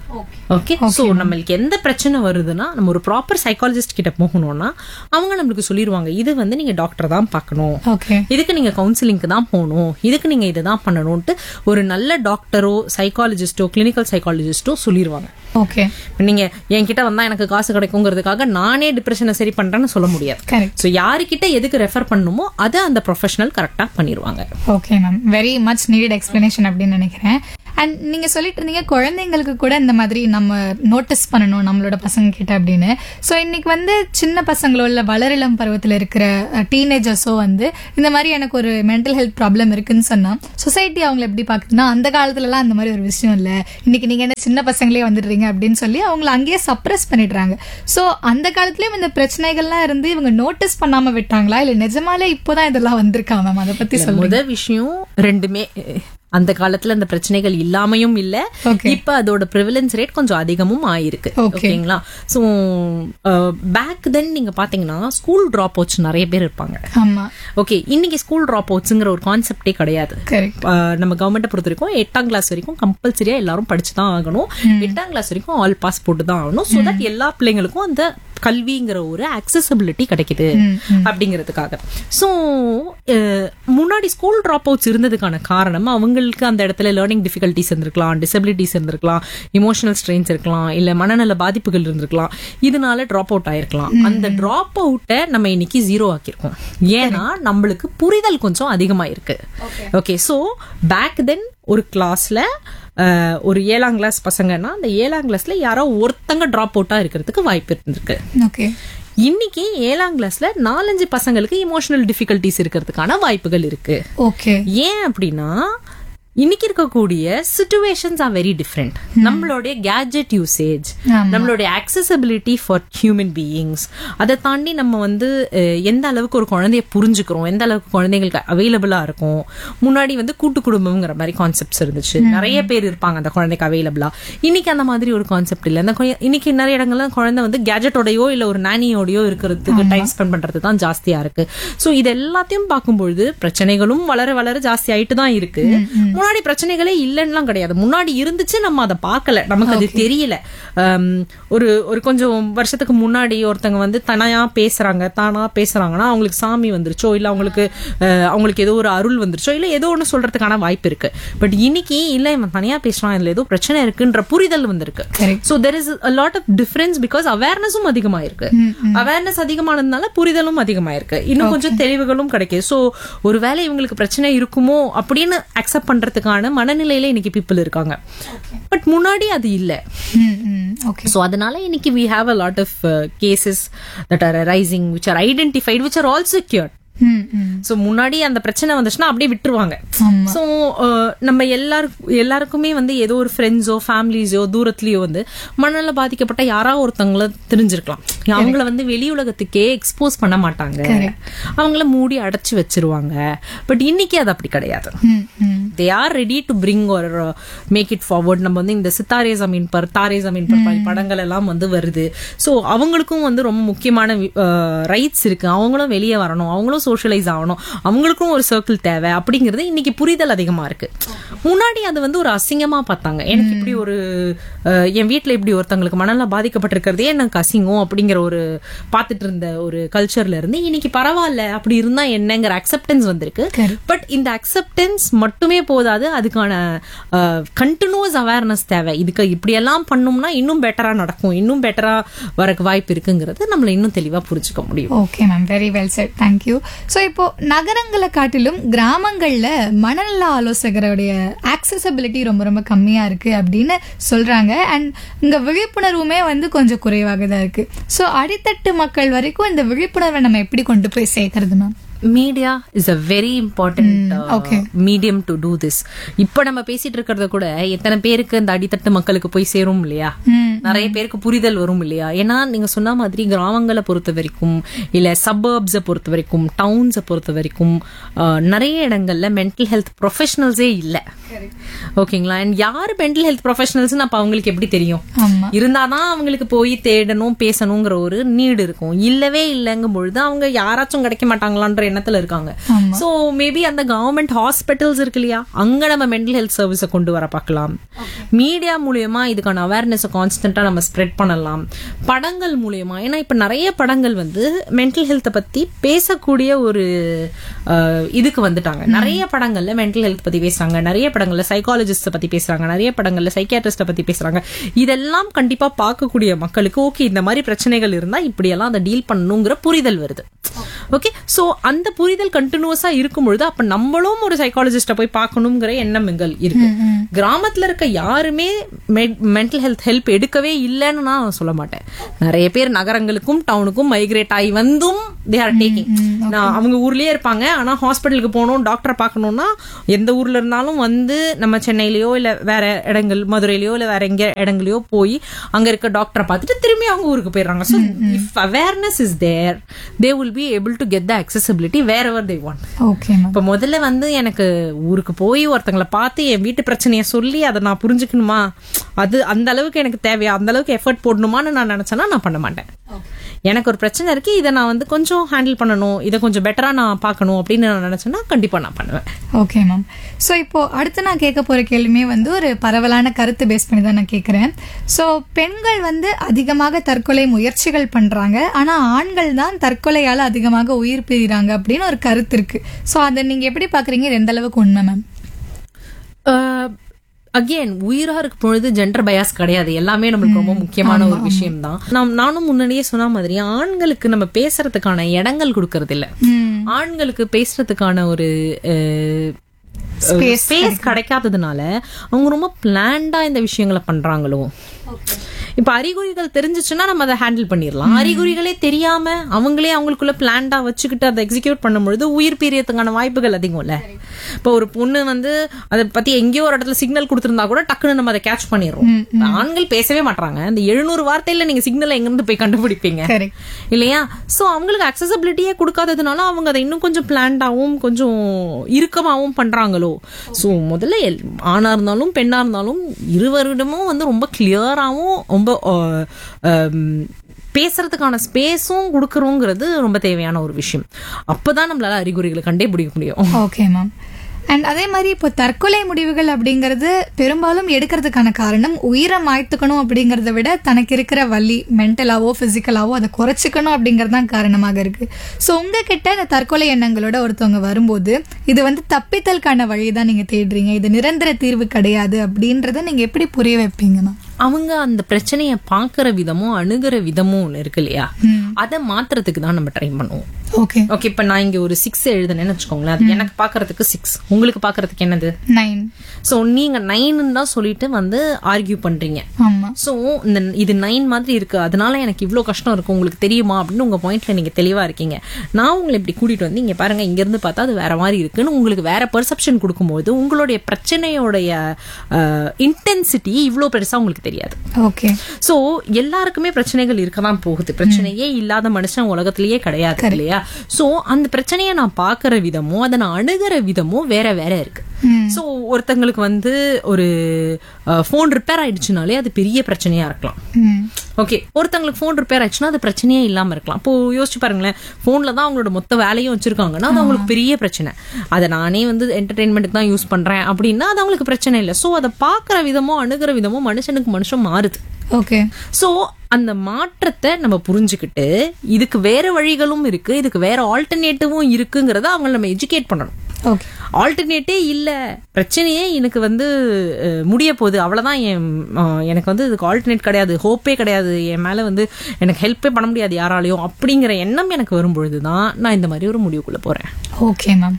ஓகே சோ நம்மளுக்கு எந்த பிரச்சனை வருதுன்னா நம்ம ஒரு ப்ராப்பர் சைக்காலஜிஸ்ட் கிட்ட போகணும்னா அவங்க நம்மளுக்கு சொல்லிடுவாங்க இது வந்து நீங்க டாக்டர் தான் பார்க்கணும் ஓகே இதுக்கு நீங்க கவுன்சிலிங்க்கு தான் போகணும் இதுக்கு நீங்க இதை தான் பண்ணணும்ட்டு ஒரு நல்ல டாக்டரோ சைக்காலஜிஸ்டோ கிளினிக்கல் சைக்காலஜிஸ்டோ சொல்லிடுவாங்க ஓகே இப்ப நீங்க என்கிட்ட வந்தா எனக்கு காசு கிடைக்குங்கிறதுக்காக நானே டிப்ரெஷனை சரி பண்றேன்னு சொல்ல முடியாது கரெக்ட் சோ யாருக்கிட்ட எதுக்கு ரெஃபர் பண்ணணுமோ அதை அந்த ப்ரொஃபஷனல் கரெக்டா பண்ணிடுவாங்க okay ma'am very much needed explanation அப்படின்னு நினைக்கிறேன் அண்ட் நீங்க சொல்லிட்டு இருந்தீங்க குழந்தைங்களுக்கு கூட இந்த மாதிரி நம்ம நோட்டீஸ் பண்ணணும் நம்மளோட பசங்க கிட்ட அப்படின்னு ஸோ இன்னைக்கு வந்து சின்ன பசங்களோ இல்ல வளரிளம் பருவத்தில் இருக்கிற டீனேஜர்ஸோ வந்து இந்த மாதிரி எனக்கு ஒரு மென்டல் ஹெல்த் ப்ராப்ளம் இருக்குன்னு சொன்னா சொசைட்டி அவங்களை எப்படி பாக்குதுன்னா அந்த காலத்துலலாம் அந்த மாதிரி ஒரு விஷயம் இல்ல இன்னைக்கு நீங்க என்ன சின்ன பசங்களே வந்துடுறீங்க அப்படின்னு சொல்லி அவங்கள அங்கேயே சப்ரஸ் பண்ணிடுறாங்க ஸோ அந்த காலத்துலயும் இந்த பிரச்சனைகள்லாம் இருந்து இவங்க நோட்டீஸ் பண்ணாம விட்டாங்களா இல்ல நிஜமாலே இப்போதான் இதெல்லாம் வந்திருக்கா மேம் அதை பத்தி சொல்லுங்க முத விஷயம் ரெண்டுமே அந்த காலத்துல அந்த பிரச்சனைகள் இல்லாமையும் இல்ல Okay. இப்ப அதோட ப்ரிவிலன்ஸ் ரேட் கொஞ்சம் அதிகமும் ஆயிருக்கு Okay. ஓகேங்களா சோ பேக் தென் நீங்க பாத்தீங்கன்னா ஸ்கூல் டிராப் அவுட்ஸ் நிறைய பேர் இருப்பாங்க ஆமா ஓகே இன்னைக்கு ஸ்கூல் டிராப் அவுட்ஸ்ங்கிற ஒரு கான்செப்டே கிடையாது கரெக்ட் ஆஹ் நம்ம கவர்மெண்ட்டை பொறுத்த வரைக்கும் எட்டாம் கிளாஸ் வரைக்கும் கம்பல்சரியா எல்லாரும் படிச்சு தான் ஆகணும் எட்டாம் கிளாஸ் வரைக்கும் ஆல் பாஸ் போட்டு தான் ஆகணும் ஸோ தட் எல்லா பிள்ளைங்களுக்கும் அந்த கல்விங்கிற ஒரு அக்சசபிலிட்டி கிடைக்குது அப்படிங்கிறதுக்காக ஸோ முன்னாடி ஸ்கூல் ட்ராப் அவுட்ஸ் இருந்ததுக்கான காரணம் அவங்களுக்கு அந்த இடத்துல லேர்னிங் டிஃபிகல்ட்டிஸ் இருந்திருக்கலாம் டிசபிலிட்டிஸ் இருந்திருக்கலாம் இமோஷனல் ஸ்ட்ரெயின்ஸ் இருக்கலாம் இல்ல மனநல பாதிப்புகள் இருந்திருக்கலாம் இதனால ட்ராப் அவுட் ஆயிருக்கலாம் அந்த ட்ராப் அவுட்டை நம்ம இன்னைக்கு ஜீரோ ஆக்கியிருக்கோம் ஏன்னா நம்மளுக்கு புரிதல் கொஞ்சம் அதிகமாயிருக்கு ஓகே ஸோ பேக் தென் ஒரு கிளாஸ்ல ஒரு ஏழாம் கிளாஸ் பசங்கன்னா அந்த ஏழாம் கிளாஸ்ல யாரோ ஒருத்தங்க ட்ராப் அவுட்டா இருக்கிறதுக்கு வாய்ப்பு இருந்திருக்கு ஓகே இன்னைக்கு ஏழாம் கிளாஸ்ல நாலஞ்சு பசங்களுக்கு இமோஷனல் டிஃபிகல்ட்டிஸ் இருக்கிறதுக்கான வாய்ப்புகள் இருக்கு ஓகே ஏன் அப்படின்னா இன்னைக்கு இருக்கக்கூடிய சுச்சுவேஷன்ஸ் ஆர் வெரி டிஃப்ரெண்ட் நம்மளுடைய கேஜெட் யூசேஜ் ஆமா. நம்மளுடைய accessibility ஃபார் ஹியூமன் பீயிங்ஸ் அதை தாண்டி நம்ம வந்து அஹ், எந்த அளவுக்கு ஒரு குழந்தைய புரிஞ்சுக்கிறோம் எந்த அளவுக்கு குழந்தைங்களுக்கு அவைலபிளா இருக்கும் முன்னாடி வந்து கூட்டு குடும்பம்ங்கிற மாதிரி கான்செப்ட்ஸ் இருந்துச்சு நிறைய பேர் இருப்பாங்க அந்த குழந்தைக்கு அவைலபிளா இன்னைக்கு அந்த மாதிரி ஒரு கான்செப்ட் இல்ல அந்த குழ- இன்னைக்கு நிறைய இடங்கள்ல குழந்தை வந்து கேஜெட்டோடயோ இல்ல ஒரு நானியோடயோ இருக்கிறதுக்கு டைம் ஸ்பெண்ட் பண்றது தான் ஜாஸ்தியா இருக்கு சோ இது எல்லாத்தையும் பார்க்கும்பொழுது பிரச்சனைகளும் வளர வளர ஜாஸ்தி ஆயிட்டு தான் இருக்கு முன்னாடி பிரச்சனைகளே இல்லைன்னுலாம் கிடையாது முன்னாடி இருந்துச்சு நம்ம அதை பார்க்கல நமக்கு அது தெரியல ஆம், ஒரு ஒரு கொஞ்சம் வருஷத்துக்கு முன்னாடி ஒருத்தங்க வந்து தனியா பேசுறாங்க தானா பேசுறாங்கன்னா அவங்களுக்கு சாமி வந்துருச்சோ இல்ல அவங்களுக்கு அஹ், அவங்களுக்கு ஏதோ ஒரு அருள் வந்துருச்சோ இல்ல ஏதோ ஒண்ணு சொல்றதுக்கான வாய்ப்பு இருக்கு பட் இன்னைக்கு இல்ல இவன் தனியா பேசுறான் இதுல ஏதோ பிரச்சனை இருக்குன்ற புரிதல் வந்திருக்கு Correct. So there is a lot of difference because அவேர்னஸும் அதிகமாயிருக்கு அவேர்னஸ் அதிகமானதுனால புரிதலும் அதிகமாயிருக்கு இன்னும் கொஞ்சம் தெளிவுகளும் கிடைக்குது சோ ஒருவேளை இவங்களுக்கு பிரச்சனை இருக்குமோ அப்படின்னு அக்செப்ட் பண்றதுக்கான மனநிலையில இன்னைக்கு பீப்புள் இருக்காங்க பட் முன்னாடி அது இல்ல ம் ம் ஓகே ஸோ அதனால இன்னைக்கு we have a lot of cases that are rising which are identified which are also cured hmm hmm so முன்னாடி அந்த பிரச்சனை வந்துச்சுன்னா அப்படியே விட்டுருவாங்க ஆமா. ஸோ நம்ம எல்லாருக்கும் எல்லாருக்குமே வந்து ஏதோ ஒரு ஃப்ரெண்ட்ஸோ ஃபேமிலிஸோ தூரத்துலயோ வந்து மனநல பாதிக்கப்பட்ட யாரா ஒருத்தவங்கள தெரிஞ்சிருக்கலாம் அவங்கள வந்து வெளி உலகத்துக்கே எக்ஸ்போஸ் பண்ண மாட்டாங்க அவங்கள மூடி அடைச்சு வச்சிருவாங்க பட் இன்னைக்கு அது அப்படி கிடையாது hmm hmm they are ready to bring ஒரு மேக் இட் ஃபார்வர்ட் நம்ம வந்து இந்த சித்தாரே ஜமீன் பர் தாரே ஜமீன் பர் மாதிரி படங்கள் எல்லாம் வந்து வருது ஸோ அவங்களுக்கும் வந்து ரொம்ப முக்கியமான ரைட்ஸ் இருக்கு அவங்களும் வெளியே வரணும் அவங்களும் சோஷியலைஸ் ஆகணும் அவங்களுக்கும் ஒரு சர்க்கிள் தேவை அப்படிங்கிறது இன்னைக்கு புரிதல் அதிகமா இருக்கு முன்னாடி அது வந்து ஒரு அசிங்கமா பார்த்தாங்க எனக்கு இப்படி ஒரு அஹ், என் வீட்ல இப்படி ஒருத்தங்களுக்கு மனநல பாதிக்கப்பட்டிருக்கிறதே எனக்கு அசிங்கம் அப்படிங்கிற ஒரு பார்த்துட்டு இருந்த ஒரு கல்ச்சர்ல இருந்து இன்னைக்கு பரவாயில்ல அப்படி இருந்தா என்னங்கிற அக்செப்டன்ஸ் வந்திருக்கு Correct. பட் இந்த அக்செப்டன்ஸ் மட்டுமே போதாது அதுக்கான கண்டினியூஸ் அவேர்னஸ் தேவை இதுக்கு இப்படியெல்லாம் பண்ணோம்னா இன்னும் பெட்டரா நடக்கும் இன்னும் பெட்டரா வரக்கு வாய்ப்பு இருக்குங்கிறது நம்மள இன்னும் தெளிவா புரிஞ்சுக்க முடியும் okay ma'am very well said thank you so இப்போ நகரங்களை காட்டிலும் கிராமங்கள்ல மனநல ஆலோசகருடைய ஆக்சசபிலிட்டி ரொம்ப ரொம்ப கம்மியா இருக்கு அப்படின்னு சொல்றாங்க அண்ட் இங்க விழிப்புணர்வுமே வந்து கொஞ்சம் குறைவாக தான் இருக்கு ஸோ அடித்தட்டு மக்கள் வரைக்கும் இந்த விழிப்புணர்வை நம்ம எப்படி கொண்டு போய் சேர்க்கறது ma'am media is a very important okay. Medium to do this இப்ப நம்ம பேசிட்டு இருக்கிறத கூட எத்தனை பேருக்கு இந்த அடித்தட்டு மக்களுக்கு போய் சேரும் இல்லையா ம் நிறைய பேருக்கு புரிதல் வரும் இல்லையா ஏன்னா நீங்க சொன்ன மாதிரி கிராமங்களை பொறுத்த வரைக்கும் இல்ல சபர்ப்ஸை பொறுத்த வரைக்கும் டவுன்ஸை பொறுத்த வரைக்கும் ஆஹ், நிறைய இடங்கள்ல மென்டல் ஹெல்த் ப்ரொஃபஷனல்ஸே இல்ல ஓகேங்களா அண்ட் யாரு மென்டல் ஹெல்த் ப்ரொஃபஷனல்ஸ் அப்ப அவங்களுக்கு எப்படி தெரியும் ஆமா இருந்தாதான் அவங்களுக்கு போய் தேடணும் பேசணுங்கிற ஒரு நீடு இருக்கும் இல்லவே இல்லைங்கும் பொழுது அவங்க யாராச்சும் கிடைக்க மாட்டாங்களான்ற எண்ணத்துல இருக்காங்க ஆமா. சோ மேபி அந்த கவர்மெண்ட் ஹாஸ்பிட்டல்ஸ் இருக்கு இல்லையா அங்க நம்ம மென்டல் ஹெல்த் சர்வீஸை கொண்டு வர பார்க்கலாம் மீடியா மூலியமா இதுக்கான அவேர்னஸ் கான்ஸ்டன்டா நம்ம ஸ்ப்ரெட் பண்ணலாம் படங்கள் மூலியமா ஏன்னா இப்ப நிறைய படங்கள் வந்து மென்டல் ஹெல்த்தை பத்தி பேசக்கூடிய ஒரு அஹ், இதுக்கு வந்துட்டாங்க நிறைய படங்கள்ல மென்டல் ஹெல்த் பத்தி பேசுறாங்க நிறைய படங்கள்ல சைக்காலஜிஸ்ட பத்தி பேசுறாங்க நிறைய படங்கள்ல சைக்கியாட்ரிஸ்ட பத்தி பேசுறாங்க இதெல்லாம் கண்டிப்பா பார்க்கக்கூடிய மக்களுக்கு ஓகே இந்த மாதிரி பிரச்சனைகள் இருந்தா இப்படியெல்லாம் அதை டீல் பண்ணணுங்கிற புரிதல் வருது ஓகே சோ அந்த புரிதல் கண்டினியூஸா இருக்கும் பொழுது அப்ப நம்மளும் ஒரு சைக்காலஜிஸ்ட போய் பார்க்கணுங்கிற எண்ணங்கள் இருக்கு கிராமத்துல இருக்க யாருமே மென்டல் ஹெல்த் ஹெல்ப் எடுக்கவே இல்லைன்னு நான் சொல்ல மாட்டேன் நிறைய பேர் நகரங்களுக்கும் டவுனுக்கும் மைக்ரேட் ஆகி வந்தும் தே ஆர் டேக்கிங் நான் அவங்க ஊர்லயே இருப்பாங்க ஆனா ஹாஸ்பிட்டலுக்கு போகணும் டாக்டரை பார்க்கணும்னா எந்த ஊர்ல இருந்தாலும் வந்து நம்ம சென்னையிலயோ இல்ல வேற இடங்கள் மதுரையிலயோ இல்ல வேற எங்க இடங்களையோ போய் அங்க இருக்க டாக்டரை பார்த்துட்டு திரும்பி அவங்க ஊருக்கு போயிடுறாங்க so if awareness is there they will be able to get the accessibility wherever they want okay ma'am இப்ப முதல்ல வந்து எனக்கு ஊருக்கு போய் ஒருத்தங்களை பார்த்து என் வீட்டு பிரச்சனைய சொல்லி அதை நான் புரிஞ்சுக்கணுமா அது அந்த அளவுக்கு எனக்கு தேவையா அந்த அளவுக்கு எஃபர்ட் போடணுமான்னு நான் நினைச்சேன்னா நான் பண்ண மாட்டேன் எனக்கு ஒரு பிரச்சனை இருக்கு இதை நான் வந்து கொஞ்சம் ஹேண்டில் பண்ணணும் இதை கொஞ்சம் பெட்டரா நான் பார்க்கணும் அப்படின்னு நான் நினைச்சேன்னா கண்டிப்பா நான் பண்ணுவேன் ஓகே மேம் ஸோ இப்போ அடுத்து நான் கேட்க போற கேள்வியுமே வந்து ஒரு பரவலான கருத்து பேஸ் பண்ணி தான் நான் கேட்குறேன் ஸோ பெண்கள் வந்து அதிகமாக தற்கொலை முயற்சிகள் பண்றாங்க ஆனா ஆண்கள் தான் தற்கொலையால அதிகமாக உயிர் பிரிகிறாங்க அப்படின்னு ஒரு கருத்து இருக்கு ஸோ அதை நீங்க எப்படி பாக்குறீங்க இது எந்த அளவுக்கு உண்மை மேம் அகெயின் உயிரா இருக்கும் பொழுது ஜெண்டர் பயாஸ் கிடையாது எல்லாமே நம்மளுக்கு ரொம்ப முக்கியமான ஒரு விஷயம் தான் நாம் நானும் முன்னாடியே சொன்ன மாதிரி ஆண்களுக்கு நம்ம பேசுறதுக்கான இடங்கள் கொடுக்கறது இல்ல ஆண்களுக்கு பேசுறதுக்கான ஒரு Space ஸ்பேஸ் கிடைக்காததுனால அவங்க ரொம்ப பிளான்டா இந்த விஷயங்களை பண்றாங்களோ இப்ப அறிகுறிகள் தெரிஞ்சிச்சுன்னா நம்ம அதை ஹேண்டில் பண்ணிடலாம் அறிகுறிகளே தெரியாம அவங்களே அவங்களுக்குள்ள பிளான்டா வச்சுக்கிட்டு அதை எக்ஸிக்யூட் பண்ணும்பொழுது உயிர் பிரியறதுக்கான வாய்ப்புகள் அதிகம்ல இப்ப ஒரு பொண்ணு வந்து அதை பத்தி எங்கேயோ ஒரு இடத்துல சிக்னல் கொடுத்திருந்தா கூட டக்குன்னு நம்ம அதை கேட்ச் பண்ணிடுறோம் ஆண்கள் பேசவே மாட்டாங்க இந்த எழுநூறு வார்த்தையில நீங்க சிக்னல் எங்க இருந்து போய் கண்டுபிடிப்பீங்க கரெக்ட் இல்லையா சோ அவங்களுக்கு அக்சசபிலிட்டியே கொடுக்காததுனால அவங்க அதை இன்னும் கொஞ்சம் பிளான்டாவும் கொஞ்சம் இறுக்கமாவும் பண்றாங்களோ சோ முதல்ல எல்- ஆணா இருந்தாலும் பெண்ணா இருந்தாலும் இருவரிடமும் வந்து ரொம்ப கிளியராவும் ரொம்ப அஹ், ஹம், பேசுறதுக்கான ஸ்பேஸும் கொடுக்கறோங்கிறது ரொம்ப தேவையான ஒரு விஷயம் அப்பதான் நம்மளால அறிகுறிகளை கண்டே பிடிக்க முடியும் ஓகே மேம் அண்ட் அதே மாதிரி இப்போ தற்கொலை முடிவுகள் அப்படிங்கிறது பெரும்பாலும் எடுக்கிறதுக்கான காரணம் உயிரை மாய்த்துக்கணும் அப்படிங்கறத விட தனக்கு இருக்கிற வலி மென்டலாவோ பிசிக்கலாவோ அதை குறைச்சிக்கணும் அப்படிங்கிறது தான் காரணமாக இருக்கு ஸோ உங்ககிட்ட இந்த தற்கொலை எண்ணங்களோட ஒருத்தவங்க வரும்போது இது வந்து தப்பித்தலுக்கான வழி தான் நீங்க தேடுறீங்க இது நிரந்தர தீர்வு கிடையாது அப்படின்றத நீங்க எப்படி புரிய வைப்பீங்க மேம் அவங்க அந்த பிரச்சனையை பாக்குற விதமும் அணுகிற விதமும் ஒண்ணு இருக்கு இல்லையா அதை மாத்துறதுக்கு தான் நம்ம ட்ரை பண்ணுவோம் ஓகே ஓகே இப்ப நான் இங்க ஒரு சிக்ஸ் எழுதுனேன்னு வச்சுக்கோங்களேன் அது எனக்கு பாக்குறதுக்கு சிக்ஸ் உங்களுக்கு பாக்குறதுக்கு என்னது நைன் சோ நீங்க நைன் தான் சொல்லிட்டு வந்து ஆர்கியூ பண்றீங்க ஆமா சோ இந்த இது நைன் மாதிரி இருக்கு அதனால எனக்கு இவ்ளோ கஷ்டம் இருக்கு உங்களுக்கு தெரியுமா அப்படின்னு உங்க பாயிண்ட்ல நீங்க தெளிவா இருக்கீங்க நான் உங்களை இப்படி கூட்டிட்டு வந்து இங்க பாருங்க இங்க இருந்து பார்த்தா அது வேற மாதிரி இருக்குன்னு உங்களுக்கு வேற பெர்செப்ஷன் கொடுக்கும்போது உங்களுடைய பிரச்சனையோடைய இன்டென்சிட்டி இவ்ளோ பெருசா உங்களுக்கு தெரியாது ஓகே சோ எல்லாருக்குமே பிரச்சனைகள் இருக்கதான் போகுது பிரச்சனையே இல்லாத மனுஷன் உலகத்திலேயே கிடையாது இல்லையா சோ அந்த பிரச்சனையை நான் பாக்குற விதமும் அதை நான் அணுகிற விதமும் வேற வேற இருக்கு சோ ஒருத்தங்களுக்கு வந்து ஒரு ஃபோன் ரிப்பேர் ஆயிடுச்சுனாலே அது பெரிய பிரச்சனையா இருக்கலாம் ம் ஓகே ஒருத்தங்களுக்கு ஃபோன் ரிப்பேர் ஆயிடுச்சுன்னா அது பிரச்சனையே இல்லாம இருக்கலாம் இப்போ யோசிச்சு பாருங்களேன் போன்ல தான் அவங்களோட மொத்த வேலையும் வச்சிருக்காங்கன்னா அது அவங்களுக்கு பெரிய பிரச்சனை அதை நானே வந்து என்டர்டைன்மெண்ட்டுக்கு தான் யூஸ் பண்றேன் அப்படின்னா அது அவங்களுக்கு பிரச்சனை இல்லை சோ அதை பாக்குற விதமோ அணுகிற விதமோ மனுஷனுக்கு மனுஷன் மாறுது ஓகே சோ அந்த மாற்றத்தை நம்ம புரிஞ்சுக்கிட்டு இதுக்கு வேற வழிகளும் இருக்கு இதுக்கு வேற ஆல்டர்னேட்டிவும் இருக்குங்கிறத அவங்க நம்ம எஜுகேட் பண்ணணும் ஓகே ஆல்டர்னேட்டே இல்ல பிரச்சனையே எனக்கு வந்து அஹ், முடிய போகுது அவ்வளவுதான் என் அஹ், எனக்கு வந்து இதுக்கு ஆல்டர்னேட் கிடையாது ஹோப்பே கிடையாது என் மேல வந்து எனக்கு ஹெல்ப்பே பண்ண முடியாது யாராலையும் அப்படிங்கிற எண்ணம் எனக்கு வரும்பொழுதுதான் நான் இந்த மாதிரி ஒரு முடிவுக்குள்ள போறேன் ஓகே மேம்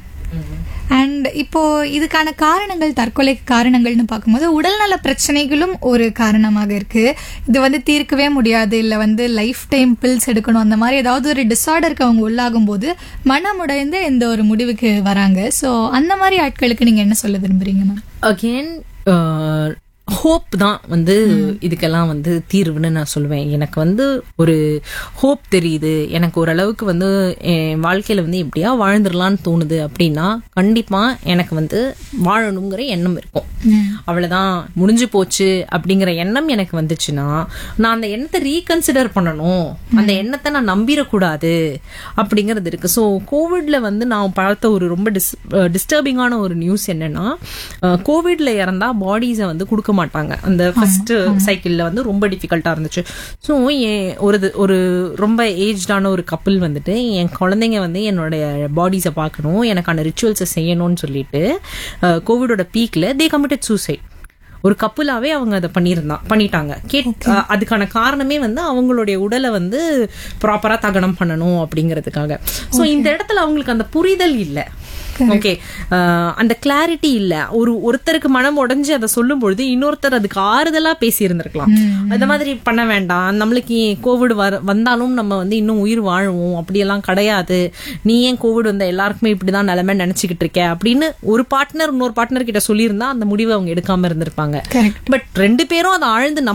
அண்ட் இப்போ இதுக்கான காரணங்கள் தற்கொலைக்கு காரணங்கள்னு பார்க்கும்போது உடல்நல பிரச்சனைகளும் ஒரு காரணமாக இருக்கு இது வந்து தீர்க்கவே முடியாது இல்லை வந்து லைஃப் டைம் பில்ஸ் எடுக்கணும் அந்த மாதிரி ஏதாவது ஒரு டிஸார்டருக்கு அவங்க உள்ளாகும் போது மனமுடைந்து இந்த ஒரு முடிவுக்கு வராங்க ஸோ அந்த மாதிரி ஆட்களுக்கு நீங்க என்ன சொல்ல விரும்புறீங்க மேம் அகெயின் ஹோப் தான் வந்து இதுக்கெல்லாம் வந்து தீர்வுன்னு நான் சொல்லுவேன் எனக்கு வந்து ஒரு ஹோப் தெரியுது எனக்கு ஓரளவுக்கு வந்து என் வாழ்க்கையில வந்து எப்படியா வாழ்ந்துடலான்னு தோணுது அப்படின்னா கண்டிப்பா எனக்கு வந்து வாழணுங்கிற எண்ணம் இருக்கும் அவ்வளவுதான் முடிஞ்சு போச்சு அப்படிங்கிற எண்ணம் எனக்கு வந்துச்சுன்னா நான் அந்த எண்ணத்தை ரீகன்சிடர் பண்ணணும் அந்த எண்ணத்தை நான் நம்பிடக்கூடாது அப்படிங்கிறது இருக்கு ஸோ கோவிட்ல வந்து நான் பார்த்த ஒரு ரொம்ப டிஸ் டிஸ்டர்பிங்கான ஒரு நியூஸ் என்னன்னா கோவிட்ல இறந்தா பாடிஸை வந்து கொடுக்க மாட்டாங்க அந்த ஃபர்ஸ்ட் சைக்கிள்ல வந்து ரொம்ப டிஃபிகல்ட்டா இருந்துச்சு ஸோ ஒரு இது- ஒரு ரொம்ப ஏஜ்டான ஒரு கப்பல் வந்துட்டு என் குழந்தைங்க வந்து என்னுடைய பாடிஸை பார்க்கணும் எனக்கான ரிச்சுவல்ஸை செய்யணும்னு சொல்லிட்டு கோவிடோட பீக்ல தே கமிட்டட் சூசைட் ஒரு கப்புலாவே அவங்க அதை பண்ணியிருந்தான் பண்ணிட்டாங்க கேட் அஹ் அதுக்கான காரணமே வந்து அவங்களுடைய உடலை வந்து ப்ராப்பரா தகனம் பண்ணணும் அப்படிங்கிறதுக்காக சோ இந்த இடத்துல அவங்களுக்கு அந்த புரிதல் இல்ல ஓகே அந்த கிளாரிட்டி இல்ல ஒரு ஒருத்தருக்கு மனம் உடைஞ்சு அதை சொல்லும் பொழுது இன்னொருத்தர் அதுக்கு ஆறுதலா பேசி இருந்திருக்கலாம் அந்த மாதிரி பண்ண வேண்டாம் நம்மளுக்கு கோவிட் வர வந்தாலும் நம்ம வந்து இன்னும் உயிர் வாழுவோம் அப்படியெல்லாம் கிடையாது நீ ஏன் கோவிட் வந்த எல்லாருக்குமே இப்படிதான் நிலைமை நினைச்சுக்கிட்டு இருக்க அப்படின்னு ஒரு பார்ட்னர் இன்னொரு பார்ட்னர் கிட்ட சொல்லியிருந்தா அந்த முடிவை அவங்க எடுக்காம இருந்திருப்பாங்க கரெக்ட் பட் ரெண்டு பேரும் அதை ஆழ்ந்து